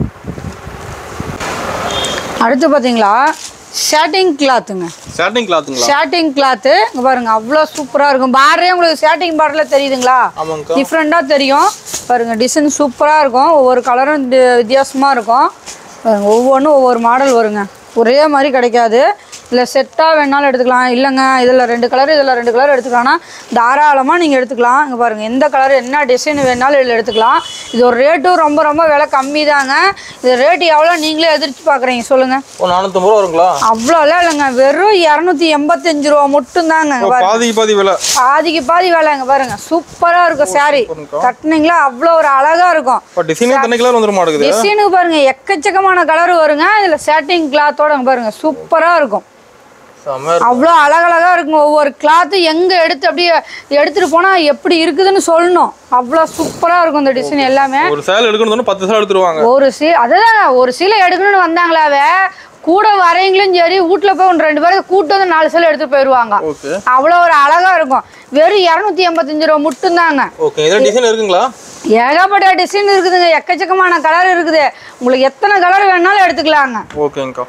அடுத்து பார்த்தீங்களா ஷேட்டிங் கிளாத்துங்க சேட்டிங் கிளாத்துங்களா ஷேட்டிங் கிளாத்து இங்கே பாருங்க அவ்வளோ சூப்பராக இருக்கும் பார்டரே உங்களுக்கு ஷேட்டிங் பார்டரில் தெரியுதுங்களா ஆமாங்கக்கா டிஃப்ரெண்ட்டாக தெரியும் பாருங்க டிசைன் சூப்பராக இருக்கும் ஒவ்வொரு கலரும் வித்தியாசமாக இருக்கும் பாருங்க ஒவ்வொன்றும் ஒவ்வொரு மாடல் வருங்க ஒரே மாதிரி கிடைக்காது இதில் செட்டாக வேணாலும் எடுத்துக்கலாம் இல்லைங்க இதில் ரெண்டு கலர் இதில் ரெண்டு கலர் எடுத்துக்கலாம்னா தாராளமாக நீங்கள் எடுத்துக்கலாம் இங்கே பாருங்கள் எந்த கலர் என்ன டிசைன் வேணாலும் இதில் எடுத்துக்கலாம் இது ஒரு ரேட்டும் ரொம்ப ரொம்ப விலை கம்மி தாங்க இது ரேட்டு எவ்வளோ நீங்களே எதிர்த்து பார்க்குறீங்க சொல்லுங்கள் ஓ நானூற்றம்பது ரூபா வருங்களா அவ்வளோலாம் இல்லைங்க வெறும் இரநூத்தி எண்பத்தஞ்சு ரூபா மட்டும்தாங்க ஓ பாதிக்கு பாதி விலை பாதிக்கு பாதி வேலைங்க பாருங்க சூப்பரா இருக்கும் saree சூப்பருங்கக்கா. கட்டினீங்களா அவ்வளோ ஒரு அழகா இருக்கும் இப்போ டிசைனே தனி கலர் வந்துட மாட்டேங்குது டிசைனுக்கு பாருங்க எக்கச்சக்கமான கலர் வருங்க இதுல சேட்டிங் கிளாத்தோட பாருங்க சூப்பரா இருக்கும் செம்ம அவ்வளோ அழகழகா இருக்கும் ஒவ்வொரு கிளாத்து எங்க எடுத்து அப்படியே எடுத்துட்டு போனா எப்படி இருக்குதுன்னு சொல்லணும் அவ்வளோ சூப்பரா இருக்கும் இந்த டிசைன் எல்லாமே ஒரு சேல் எடுக்கணும்னு பத்து சேல் எடுத்துருவாங்க ஒரு சீ அதுதான் ஒரு சீலை எடுக்கணும்னு வந்தாங்களாவே கூட வரவங்களும் சரி வீட்டில் போய் ஒன்று ரெண்டு பேரும் கூட்டு வந்து நாலு சீலை எடுத்துட்டு போயிடுவாங்க ஓகே அவ்வளோ ஒரு அழகா இருக்கும் வெறும் இரநூத்தி எண்பத்தஞ்சு ரூபா மட்டும்தாங்க ஓகே இதில் டிசைன் இருக்குங்களா ஏகப்பட்ட டிசைன் இருக்குதுங்க எக்கச்சக்கமான கலர் இருக்குது உங்களுக்கு எத்தனை கலர் வேணாலும் எடுத்துக்கலாங்க ஓகேங்கக்கா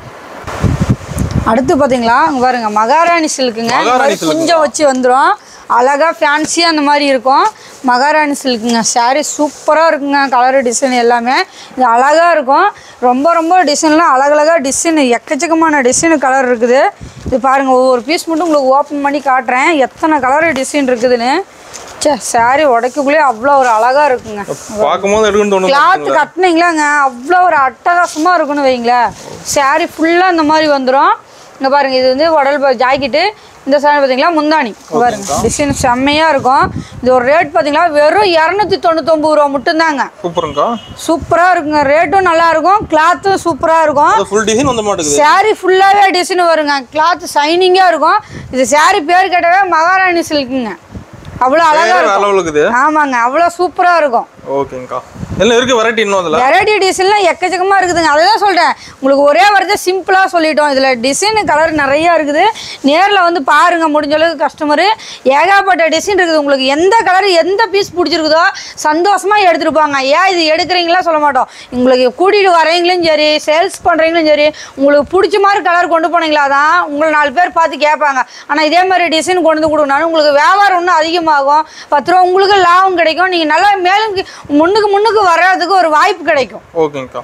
அடுத்து பார்த்தீங்களா இங்க பாருங்க மகாராணி சில்க்குங்க இந்த மகாராணி மாதிரி குஞ்சம் வச்சு வந்துடும் அழகா ஃபேன்சியாக அந்த மாதிரி இருக்கும் மகாராணி சில்க்குங்க saree சூப்பராக இருக்குங்க கலர் டிசைன் எல்லாமே இது அழகாக இருக்கும் ரொம்ப ரொம்ப டிசைன்லாம் அழகழகா டிசைன் எக்கச்சக்கமான டிசைன் கலர் இருக்குது இது பாருங்கள் ஒவ்வொரு பீஸ் மட்டும் உங்களுக்கு ஓப்பன் பண்ணி காட்டுறேன் எத்தனை கலர் டிசைன் இருக்குதுன்னு சே saree உடைக்கக்குள்ளே அவ்வளோ ஒரு அழகாக இருக்குங்க பார்க்கும்போது எடுக்கணும்னு தோணுது கிளாத் கட்டினீங்களாங்க அவ்வளோ ஒரு அட்டகாசமாக இருக்குன்னு வைங்களேன் saree ஃபுல்லாக இந்த மாதிரி வந்துடும் இங்கே பாருங்க இது வந்து உடல் ஜாக்கெட்டு இந்த சாரி பார்த்தீங்களா முந்தானி இங்க பாருங்க டிசைன் செம்மையாக இருக்கும் இது ஒரு ரேட் பார்த்தீங்களா வெறும் இரநூத்தி தொண்ணூத்தொம்பது ரூபா மட்டும்தாங்க சூப்பருங்கக்கா சூப்பராக இருக்குங்க ரேட்டும் நல்லா இருக்கும் கிளாத்தும் சூப்பராக இருக்கும் அது ஃபுல் டிசைன் வந்து மாட்டேங்குது saree ஃபுல்லாகவே டிசைன் வருங்க கிளாத் ஷைனிங்காக இருக்கும் இது saree பேர் கேட்டவே மகாராணி சில்க்குங்க அவ்வளோ அழகாக வேற இருக்கும் அளவு இருக்குது ஆமாங்க அவ்வளோ சூப்பராக இருக்கும் ஓகேங்கக்கா எல்லாம் இருக்கு வெரைட்டி இன்னும் அதில் வெரைட்டி டிசைன்லாம் எக்கச்சக்கமாக இருக்குதுங்க அதை தான் சொல்கிறேன் உங்களுக்கு ஒரே வார்த்தை சிம்பிளாக சொல்லிட்டோம் இதில் டிசைனு கலர் நிறையா இருக்குது நேரில் வந்து பாருங்க முடிஞ்ச அளவுக்கு கஸ்டமரு ஏகப்பட்ட டிசைன் இருக்குது உங்களுக்கு எந்த கலர் எந்த பீஸ் பிடிச்சிருக்குதோ சந்தோஷமாக எடுத்துகிட்டு போங்க ஏன் இது எடுக்கிறீங்களா சொல்ல மாட்டோம் உங்களுக்கு கூட்டிகிட்டு வரவங்களும் சரி சேல்ஸ் பண்ணுறவங்களும் சரி உங்களுக்கு பிடிச்ச மாதிரி கலர் கொண்டு போனீங்களா தான் உங்களை நாலு பேர் பார்த்து கேட்பாங்க ஆனால் இதே மாதிரி டிசைன் கொண்டு வந்து கொடுக்கணும் உங்களுக்கு வியாபாரம் இன்னும் அதிகமாகும் பத்து ரூபா உங்களுக்கு லாபம் கிடைக்கும் நீங்கள் நல்லா மேலும் கி- முன்னுக்கு முன்னுக்கு வர்றதுக்கு ஒரு வாய்ப்பு கிடைக்கும் ஓகேங்கக்கா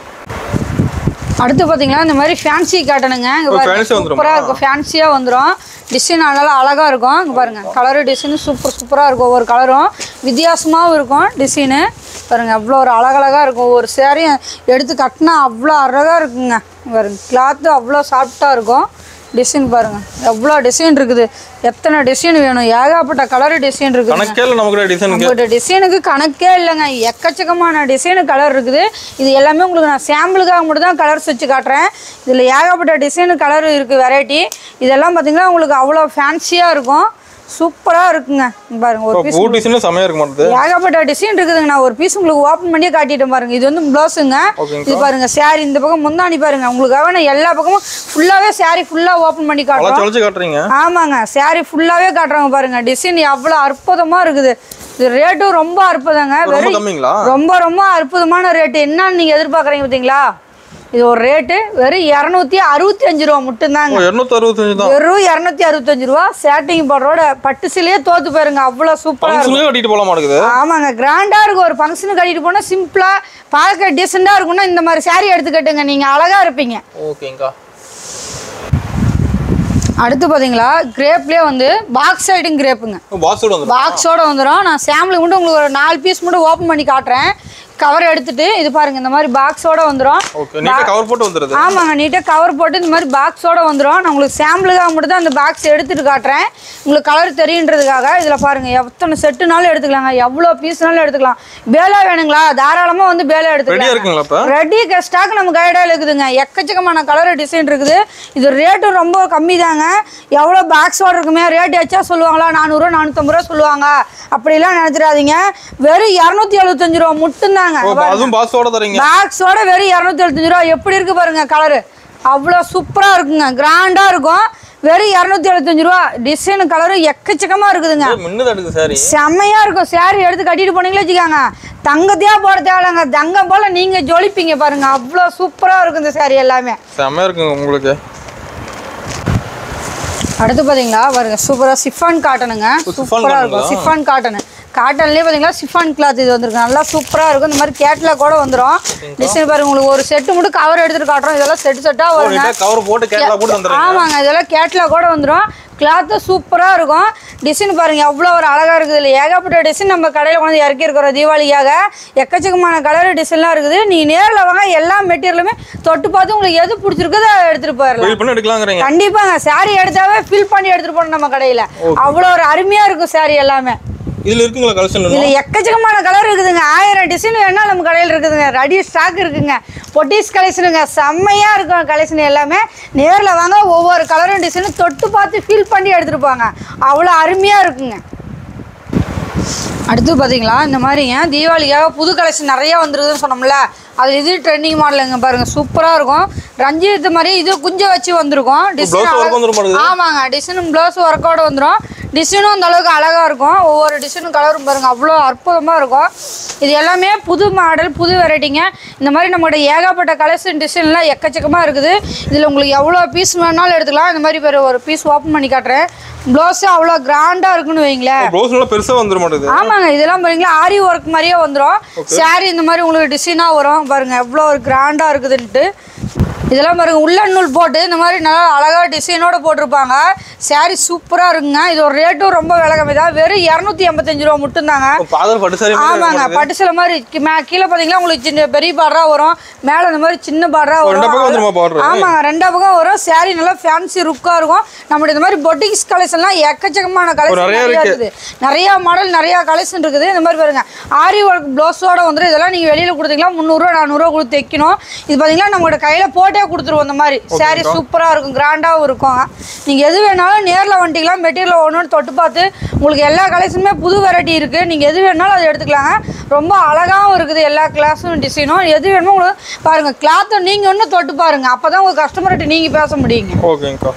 அடுத்து பார்த்தீங்கன்னா இந்த மாதிரி ஃபேன்சி காட்டனுங்க இங்கே ஓ, பாருங்க fancy வந்துருமா? சூப்பராக இருக்கும் ஃபேன்சியாக வந்துடும் டிசைன் அதனால அழகாக இருக்கும் இங்கே பாருங்க கலரு டிசைனு சூப்பர் சூப்பராக இருக்கும் ஒவ்வொரு கலரும் வித்தியாசமாகவும் இருக்கும் டிசைனு பாருங்க அவ்வளோ ஒரு அழகழகாக இருக்கும் ஒவ்வொரு சேரையும் எடுத்து கட்டினா அவ்வளோ அழகாக இருக்குங்க இங்க பாருங்க கிளாத்து அவ்வளோ சாஃப்டாக இருக்கும் டிசைன் பாருங்க எவ்வளோ டிசைன் இருக்குது எத்தனை டிசைன் வேணும் ஏகப்பட்ட கலர் டிசைன் இருக்குது கணக்கே இல்லை நமக்கு டிசைனுக்கு உங்கள்கிட்ட டிசைனுக்கு கணக்கே இல்லைங்க எக்கச்சக்கமான டிசைனு கலர் இருக்குது இது எல்லாமே உங்களுக்கு நான் சாம்பிளுக்காக மட்டும் தான் கலர்ஸ் வச்சு காட்டுறேன் இதில் ஏகப்பட்ட டிசைனு கலர் இருக்குது வெரைட்டி இதெல்லாம் பார்த்தீங்கன்னா உங்களுக்கு அவ்வளோ ஃபேன்சியாக இருக்கும் சூப்பராக இருக்குங்க இங்க பாருங்க ஒரு பீஸ் பூ டிசைனும் செமையாக இருக்க மாட்டேது ஏகப்பட்ட டிசைன் இருக்குதுங்க நான் ஒரு பீஸ் உங்களுக்கு ஓப்பன் பண்ணியே காட்டிட்டேன் பாருங்க இது வந்து ப்ளவுஸுங்க ஓகேங்கக்கா. இது பாருங்க saree இந்த பக்கம் முந்தாணி பாருங்க உங்களுக்காக நான் எல்லா பக்கமும் ஃபுல்லாகவே saree ஃபுல்லாக ஓப்பன் பண்ணி காட்டுறோம் வளைச்சு வளைச்சு காட்டுறீங்க ஆமாங்க saree ஃபுல்லாகவே காட்டுறாங்க பாருங்க டிசைன் எவ்வளோ அற்புதமாக இருக்குது இது ரேட்டும் ரொம்ப அற்புதங்க ரொம்ப வெறும் கம்மிங்களா ரொம்ப ரொம்ப அற்புதமான ரேட்டு என்னன்னு நீங்கள் எதிர்பார்க்குறீங்க பார்த்தீங்களா இது ஒரு ரேட்டு வெறும் இரநூத்தி அறுபத்தி அஞ்சு ரூபா மட்டும்தாங்க ஓ இரநூத்தி அறுபத்தஞ்சு தான் வெறும் இரநூத்தி அறுபத்தஞ்சு ரூபா சேட்டிங் பவுடரோட பட்டு சிலையே தோத்து போயிருங்க அவ்வளோ சூப்பராக இருக்கும் ஃபங்க்ஷனுக்கே கட்டிட்டு போகலாம் மாட்டேங்குது ஆமாங்க கிராண்டாக இருக்கும் ஒரு ஃபங்க்ஷனுக்கு கட்டிட்டு போனால் சிம்பிளாக பார்க்க டீசெண்டாக இருக்கும்னா இந்த மாதிரி saree எடுத்துக்கட்டுங்க நீங்கள் அழகாக இருப்பீங்க ஓகேங்கக்கா அடுத்து பார்த்தீங்களா கிரேப்லேயே வந்து பாக்ஸ் சைடிங் கிரேப்புங்க பாக்ஸோட வந்துடும் பாக்ஸோட வந்துடும் நான் சாம்பிளுக்கு மட்டும் உங்களுக்கு ஒரு நாலு பீஸ் மட்டும் ஓப்பன் பண்ணி காட்டுறேன் கவர் எடுத்துட்டு இது பாருங்க இந்த மாதிரி பாக்ஸோட வந்துடும் ஓகே நீட்டாக கவர் போட்டு வந்துடுது ஆமாங்க நீட்டாக கவர் போட்டு இந்த மாதிரி பாக்ஸோட வந்துடும் நான் உங்களுக்கு சாம்பிளுக்காக மட்டும் தான் அந்த பாக்ஸ் எடுத்துட்டு காட்டுறேன் உங்களுக்கு கலர் தெரியுன்றதுக்காக இதில் பாருங்க எத்தனை செட்டுனாலும் எடுத்துக்கலாங்க எவ்வளோ பீஸ்னாலும் எடுத்துக்கலாம் பேலா வேணுங்களா தாராளமாக வந்து பேலா ரெடியாக எடுத்துக்கலாம் இருக்குங்களா இப்போ ரெடி ஸ்டாக் நம்ம கைடால் இருக்குதுங்க எக்கச்சக்கமான கலர் டிசைன் இருக்குது இது ரேட்டும் ரொம்ப கம்மி தாங்க எவ்வளோ பாக்ஸோட இருக்குமே ரேட் எச்சா சொல்லுவாங்களா நானூறுரூவா நானூற்றம்பது ரூபா சொல்லுவாங்க அப்படிலாம் நினச்சிடாதீங்க வெறும் இரநூத்தி எழுபத்தஞ்சு ரூபா மட்டும்தாங்க ஓ அதுவும் பாக்ஸோட தரீங்க பாக்ஸோட வெறும் இரநூத்தி எழுபத்தஞ்சு ரூபா எப்படி இருக்கு பாருங்க கலரு அவ்வளோ சூப்பராக இருக்குங்க கிராண்டாக இருக்கும் வெறும் இரநூத்தி எழுபத்தஞ்சு ரூபா டிசைன் கலரும் எக்கச்சக்கமாக இருக்குதுங்க மின்னுதான் எடுக்குது சாரி செம்மையா இருக்கும் saree எடுத்து கட்டிட்டு போனீங்களே வச்சுக்காங்க தங்கத்தையா போட தேவையில்லைங்க தங்கம் போல நீங்க ஜொலிப்பீங்க பாருங்க அவ்வளோ சூப்பரா இருக்கும் இந்த saree எல்லாமே செம்மையாக இருக்குங்க உங்களுக்கு அடுத்து பாத்தீங்களா பாருங்க சூப்பரா சிஃபான் காட்டனுங்க சிஃபான் சூப்பரா இருக்கும் காட்டனுங்களா? சிஃபான் காட்டனு காட்டன்லேயே பார்த்தீங்கன்னா சிஃபான் கிளாத் இது வந்துருக்கு நல்லா சூப்பராக இருக்கும் இந்த மாதிரி கேட்லாக் கூட வந்துடும் டிசைன் பாருங்க உங்களுக்கு ஒரு செட்டு மட்டும் கவர் எடுத்துட்டு காட்டுறோம் இதெல்லாம் செட்டு செட்டாக வருங்க கவர் போட்டு கேட்லா போட்டு வந்துடுறேன் ஆமாங்க இதெல்லாம் கேட்லாக் கூட வந்துடும் கிளாத்து சூப்பராக இருக்கும் டிசைன் பாருங்க எவ்வளோ ஒரு அழகாக இருக்குது இல்லை ஏகப்பட்ட டிசைன் நம்ம கடையில் கொண்டு இறக்கி இருக்கிறோம் தீபாவளிக்காக எக்கச்சக்கமான கலர் டிசைன்லாம் இருக்குது நீங்கள் நேரில் வாங்க எல்லா மெட்டீரியலுமே தொட்டு பார்த்து உங்களுக்கு எது பிடிச்சிருக்கோ அதை எடுத்துகிட்டு போயிடலாம் ஃபில் பண்ணி எடுக்கலாங்கிறீங்க கண்டிப்பாங்க saree எடுத்தாவே ஃபில் பண்ணி எடுத்துட்டு போகணும் நம்ம கடையில் அவ்வளோ ஒரு அருமையா இருக்கும் saree எல்லாமே இதுல இருக்குங்களா கலெக்ஷன் இதுல எக்கச்சக்கமான கலர் இருக்குதுங்க ஆயிரம் டிசைன் வேணா நம்ம கடையில் இருக்குதுங்க ரெடி ஸ்டாக் இருக்குங்க பொட்டிஸ் கலெக்ஷனுங்க செம்மையா இருக்கும் கலெக்ஷன் எல்லாமே நேர்ல வாங்க ஒவ்வொரு கலரும் டிசைனும் தொட்டு பார்த்து ஃபீல் பண்ணி எடுத்துட்டு போங்க அவ்வளோ அருமையா இருக்குங்க அடுத்து பார்த்தீங்களா இந்த மாதிரிங்க தீபாவளிக்காக புது கலெக்ஷன் நிறைய வந்துருக்குதுன்னு சொன்னோம்ல அது இது ட்ரெண்டிங் மாடலுங்க பாருங்க சூப்பராக இருக்கும் ரஞ்சித் மாதிரி இது குஞ்ச வச்சு வந்திருக்கும் blouse work வந்துரும் மாட்டுது. ஆமாங்க டிசைனும் ப்ளவுஸ் ஒர்க்கோட வந்துடும் டிசைனும் அந்த அளவுக்கு அழகாக இருக்கும் ஒவ்வொரு டிசைனும் கலரும் பாருங்க அவ்வளோ அற்புதமாக இருக்கும் இது எல்லாமே புது மாடல் புது வெரைட்டிங்க இந்த மாதிரி நம்மளோட ஏகப்பட்ட கலெக்ஷன் டிசைன்லாம் எக்கச்சக்கமாக இருக்குது இதில் உங்களுக்கு எவ்வளோ பீஸ் வேணாலும் எடுத்துக்கலாம் இந்த மாதிரி பேர் ஒரு பீஸ் ஓப்பன் பண்ணி காட்டுறேன் ப்ளவுஸு அவ்வளோ கிராண்டாக இருக்குன்னு வைங்களேன் ப்ளவுஸ் நல்லா பெருசா வந்துட மாட்டேது ஆமாங்க இதெல்லாம் பாருங்களா ஆரி ஒர்க் மாதிரியே வந்துடும் saree இந்த மாதிரி உங்களுக்கு டிசைனாக வரும் பாருங்க எவ்வளோ ஒரு கிராண்டாக இருக்குதுன்ட்டு இதெல்லாம் பாருங்க உள்ளன் நூல் போட்டு இந்த மாதிரி நல்லா அழகாக டிசைனோட போட்டிருப்பாங்க saree சூப்பராக இருக்குங்க இது ஒரு ரேட்டும் ரொம்ப விலை கம்மி தான் வெறும் இரநூத்தி எண்பத்தஞ்சு ரூபா மட்டும்தாங்க பாதர் பட்டு சாரி ஆமாங்க பட்டு சில மாதிரி கி- மே- கீழே பார்த்தீங்கன்னா உங்களுக்கு சின்ன பெரிய பார்டரா வரும் மேலே இந்த மாதிரி சின்ன பார்டரா ரெண்டு பக்கம் வரும் வந்துருமா பார்டர் ஆமாங்க ரெண்டா பக்கம் வரும் saree நல்லா ஃபேன்சி லுக்காக இருக்கும் நம்மளுடைய இந்த மாதிரி பொட்டிக்ஸ் கலெக்ஷன்லாம் எக்கச்சக்கமான கலெக்ஷன் நிறைய நிறைய இருக்கு. இருக்குது நிறைய மாடல் நிறைய கலெக்ஷன் இருக்குது இந்த மாதிரி பாருங்க ஆரி ஒர்க் ப்ளவுஸோட வந்துடும் இதெல்லாம் நீங்கள் வெளியில் கொடுத்தீங்களா முந்நூறுரூவா நானூறுரூவா கொடுத்து தைக்கணும் இது பார்த்தீங்கன்னா நம்மளோட கையில் போட்டே கொடுத்துருவோம் இந்த மாதிரி saree சூப்பராக இருக்கும் கிராண்டாகவும் இருக்கும் நீங்கள் எது வேணாலும் நேரில் வந்துட்டீங்களா மெட்டீரியல் ஒன்று தொட்டு பார்த்து உங்களுக்கு எல்லா கலெக்ஷனுமே புது வெரைட்டி இருக்குது நீங்கள் எது வேணாலும் அதை எடுத்துக்கலாங்க ரொம்ப அழகாகவும் இருக்குது எல்லா கிளாஸும் டிசைனும் எது வேணுமோ உங்களுக்கு பாருங்கள் கிளாத்தை நீங்கள் ஒன்று தொட்டு பாருங்கள் அப்போ தான் உங்கள் கஸ்டமர்கிட்ட நீங்கள் பேச முடியுங்க ஓகேங்கக்கா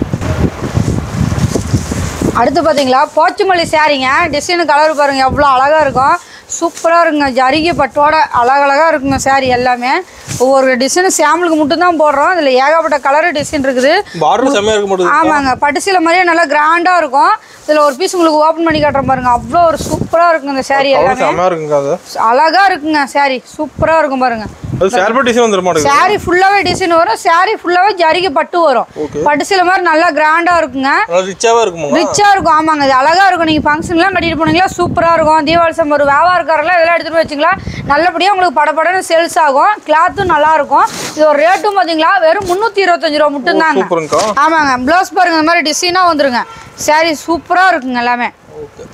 அடுத்து பார்த்தீங்களா போச்சுமல்லி சாரீங்க டிசைனு கலர் பாருங்க எவ்வளோ அழகாக இருக்கும் சூப்பராக இருக்குங்க ஜரிகை பட்டோட அழகழகாக இருக்குங்க சாரி எல்லாமே ஒவ்வொரு டிசைனு சாம்பிளுக்கு மட்டும்தான் போடுறோம் இதில் ஏகப்பட்ட கலர் டிசைன் இருக்குது பார்டர் செம்மையா இருக்க மாட்டேது ஆமாங்க பட்டு சீலை மாதிரியே நல்லா கிராண்டாக இருக்கும் இதில் ஒரு பீஸ் உங்களுக்கு ஓப்பன் பண்ணி காட்டுறேன் பாருங்க அவ்வளோ ஒரு சூப்பராக இருக்குங்க இந்த சாரி அவ்வளோ எல்லாமே செம்மையா இருக்குங்க அது அழகாக இருக்குங்க சாரி சூப்பராக இருக்கும் பாருங்க அது சேர் டிசைன் வந்துட மாட்டேங்குது சாரி ஃபுல்லாகவே டிசைன் வரும் சாரி ஃபுல்லாகவே ஜரிகை பட்டு வரும் Okay. பட்டு சீலை மாதிரி நல்லா கிராண்டாக இருக்குங்க நல்லா ரிச்சாவே இருக்குமாங்க ரிச்சா இருக்கும் ஆமாங்க இது அழகா இருக்கும் நீங்க ஃபங்க்ஷன்லாம் கட்டிட்டு போனீங்களா சூப்பரா இருக்கும் தீபாவளி சம்மர் ஒரு வியாபாரக்காரெல்லாம் இதெல்லாம் எடுத்துட்டு போய் வச்சுங்களா நல்லபடியா உங்களுக்கு படபடன்னு சேல்ஸ் ஆகும் கிளாத்தும் நல்லா இருக்கும் இது ஒரு ரேட்டும் பாத்தீங்களா வெறும் முந்நூத்தி இருபத்தஞ்சு ரூபா மட்டும்தாங்க சூப்பருங்கக்கா ஆமாங்க ப்ளவுஸ் பாருங்க இந்த மாதிரி டிசைனா வந்துருங்க saree சூப்பரா இருக்குங்க எல்லாமே ஓகே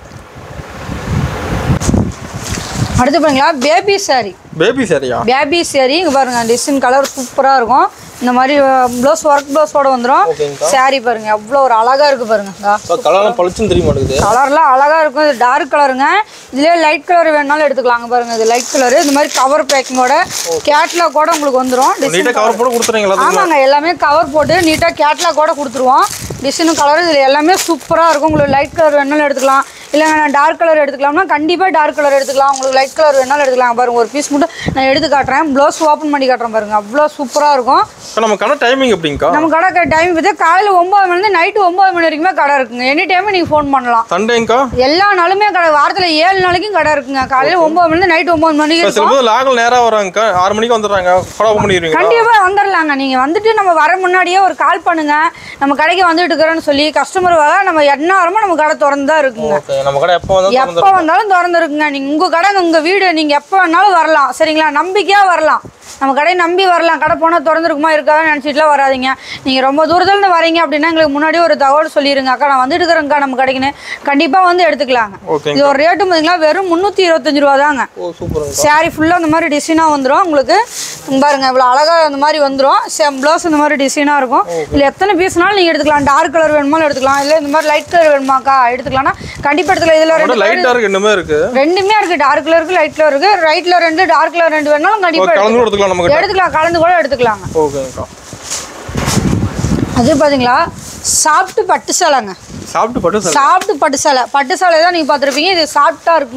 அடுத்து பாருங்களா பேபி saree பேபி சாரியா பேபி saree இங்க பாருங்க டிசைன் கலர் சூப்பரா இருக்கும் இந்த மாதிரி ப்ளவுஸ் ஒர்க் ப்ளவுஸோட வந்துடும் ஓகேங்கக்கா. saree பாருங்க எவ்வளோ ஒரு அழகா இருக்கு பாருங்க இந்தா. கலர்லாம் பளிச்சுன்னு தெரிய மாட்டேங்குது கலர்லாம் அழகா இருக்கும் இது டார்க் கலருங்க இதுலயே லைட் கலர் வேணாலும் எடுத்துக்கலாங்க பாருங்க இது லைட் கலர் இந்த மாதிரி கவர் பேக்கிங்கோட கேட்லாக் கூட உங்களுக்கு வந்துடும் நீட்டாக கவர் போட்டு கொடுத்துறீங்களா ஆமாங்க எல்லாமே கவர் போட்டு நீட்டாக கேட்லாக் கூட கொடுத்துருவோம் டிசைனும் கலரும் இதில் எல்லாமே சூப்பராக இருக்கும் உங்களுக்கு லைட் கலர் வேணாலும் எடுத்துக்கலாம் இல்லை நான் டார்க் கலர் எடுத்துக்கலாம்னா கண்டிப்பாக டார்க் கலர் எடுத்துக்கலாம் உங்களுக்கு லைட் கலர் வேணாலும் எடுத்துக்கலாம் பாருங்க ஒரு பீஸ் மட்டும் நான் எடுத்து காட்டுறேன் ப்ளவுஸ் ஓப்பன் பண்ணி காட்டுறேன் பாருங்க அவ்வளோ சூப்பராக இருக்கும் அக்கா, நம்ம கடை டைமிங் எப்படிங்கக்கா நம்ம கடை டைம் பார்த்து காலையில் ஒம்பது மணிலேருந்து நைட்டு ஒம்பது மணி வரைக்குமே கடை இருக்குங்க எனி டைம் நீங்கள் ஃபோன் பண்ணலாம் சண்டேங்கக்கா எல்லா நாளுமே கடை வாரத்தில் ஏழு நாளைக்கும் கடை இருக்குங்க காலையில் ஒம்பது மணிலேருந்து நைட்டு ஒம்பது மணிக்கு இப்போ சில இருக்கும் பேர் லாகல் நேரா வராங்கக்கா ஆறு மணிக்கு வந்துடுறாங்க கடை ஓப்பன் பண்ணிடுவீங்களா கண்டிப்பாக வந்துடலாங்க நீங்கள் வந்துட்டு நம்ம வர முன்னாடியே ஒரு கால் பண்ணுங்க நம்ம கடைக்கு வந்துட்டு இருக்கிறோன்னு சொல்லி கஸ்டமர் வர நம்ம எந்நேரமும் நம்ம கடை திறந்து தான் இருக்குங்க ஓகே நம்ம கடை எப்போ வந்தாலும் திறந்து எப்போ வந்தாலும் திறந்து இருக்குங்க நீங்கள் உங்கள் கடை உங்கள் வீடு நீங்கள் எப்போ வேணாலும் வரலாம் சரிங்களா நம்பிக்கையாக வரலாம் நம்ம கடையை நம்பி வரலாம் கடை போனால் திறந்துருக்குமா இருக்காதுன்னு நினச்சிட்டுலாம் வராதீங்க நீங்கள் ரொம்ப தூரத்துலேருந்து வரீங்க அப்படின்னா எங்களுக்கு முன்னாடி ஒரு தகவல் சொல்லிடுங்க அக்கா நான் வந்துட்டு இருக்கிறேங்க்கா நம்ம கடைக்குன்னு கண்டிப்பாக வந்து எடுத்துக்கலாங்க ஓகேங்க இது ஒரு ரேட்டு பார்த்தீங்களா வெறும் முந்நூற்றி இருபத்தஞ்சு ரூபா தாங்க ஓ சூப்பருங்க saree ஃபுல்லாக இந்த மாதிரி டிசைனாக வந்துடும் உங்களுக்கு இங்க பாருங்க இவ்வளோ அழகாக இந்த மாதிரி வந்துடும் சேம் ப்ளவுஸ் இந்த மாதிரி டிசைனாக இருக்கும் இல்லை எத்தனை பீஸ்னாலும் நீங்கள் எடுத்துக்கலாம் டார்க் கலர் வேணுமாலும் எடுத்துக்கலாம் இல்லை இந்த மாதிரி லைட் கலர் வேணுமாக்கா எடுத்துக்கலாம்னா கண்டிப்பாக எடுத்துக்கலாம் இதில் ரெண்டு லைட்டாக இருக்கு இன்னுமே இருக்கு ரெண்டுமே இருக்கு டார்க் கலருக்கு லைட் கலர் இருக்கு ரைட்ல ரெண்டு டார்க் கலர் ரெண்டு வேணாலும் கண்டிப்பாக கலந்து எடுத்துக்கலாம் நம்ம கிட்ட எடுத்துக்கலாம் கலந்து கூட எடுத்துக்கலாங்க ஓகேங்கக்கா அது பார்த்தீங்களா சாப்பிட்டு பட்டு சேலைங்க சாப்பிட்டு பட்டு சார் சாப்பிட்டு பட்டு சேலை பட்டு சேலை தான் நீங்கள் பார்த்துருப்பீங்க இது சாஃப்டாக இருக்குங்க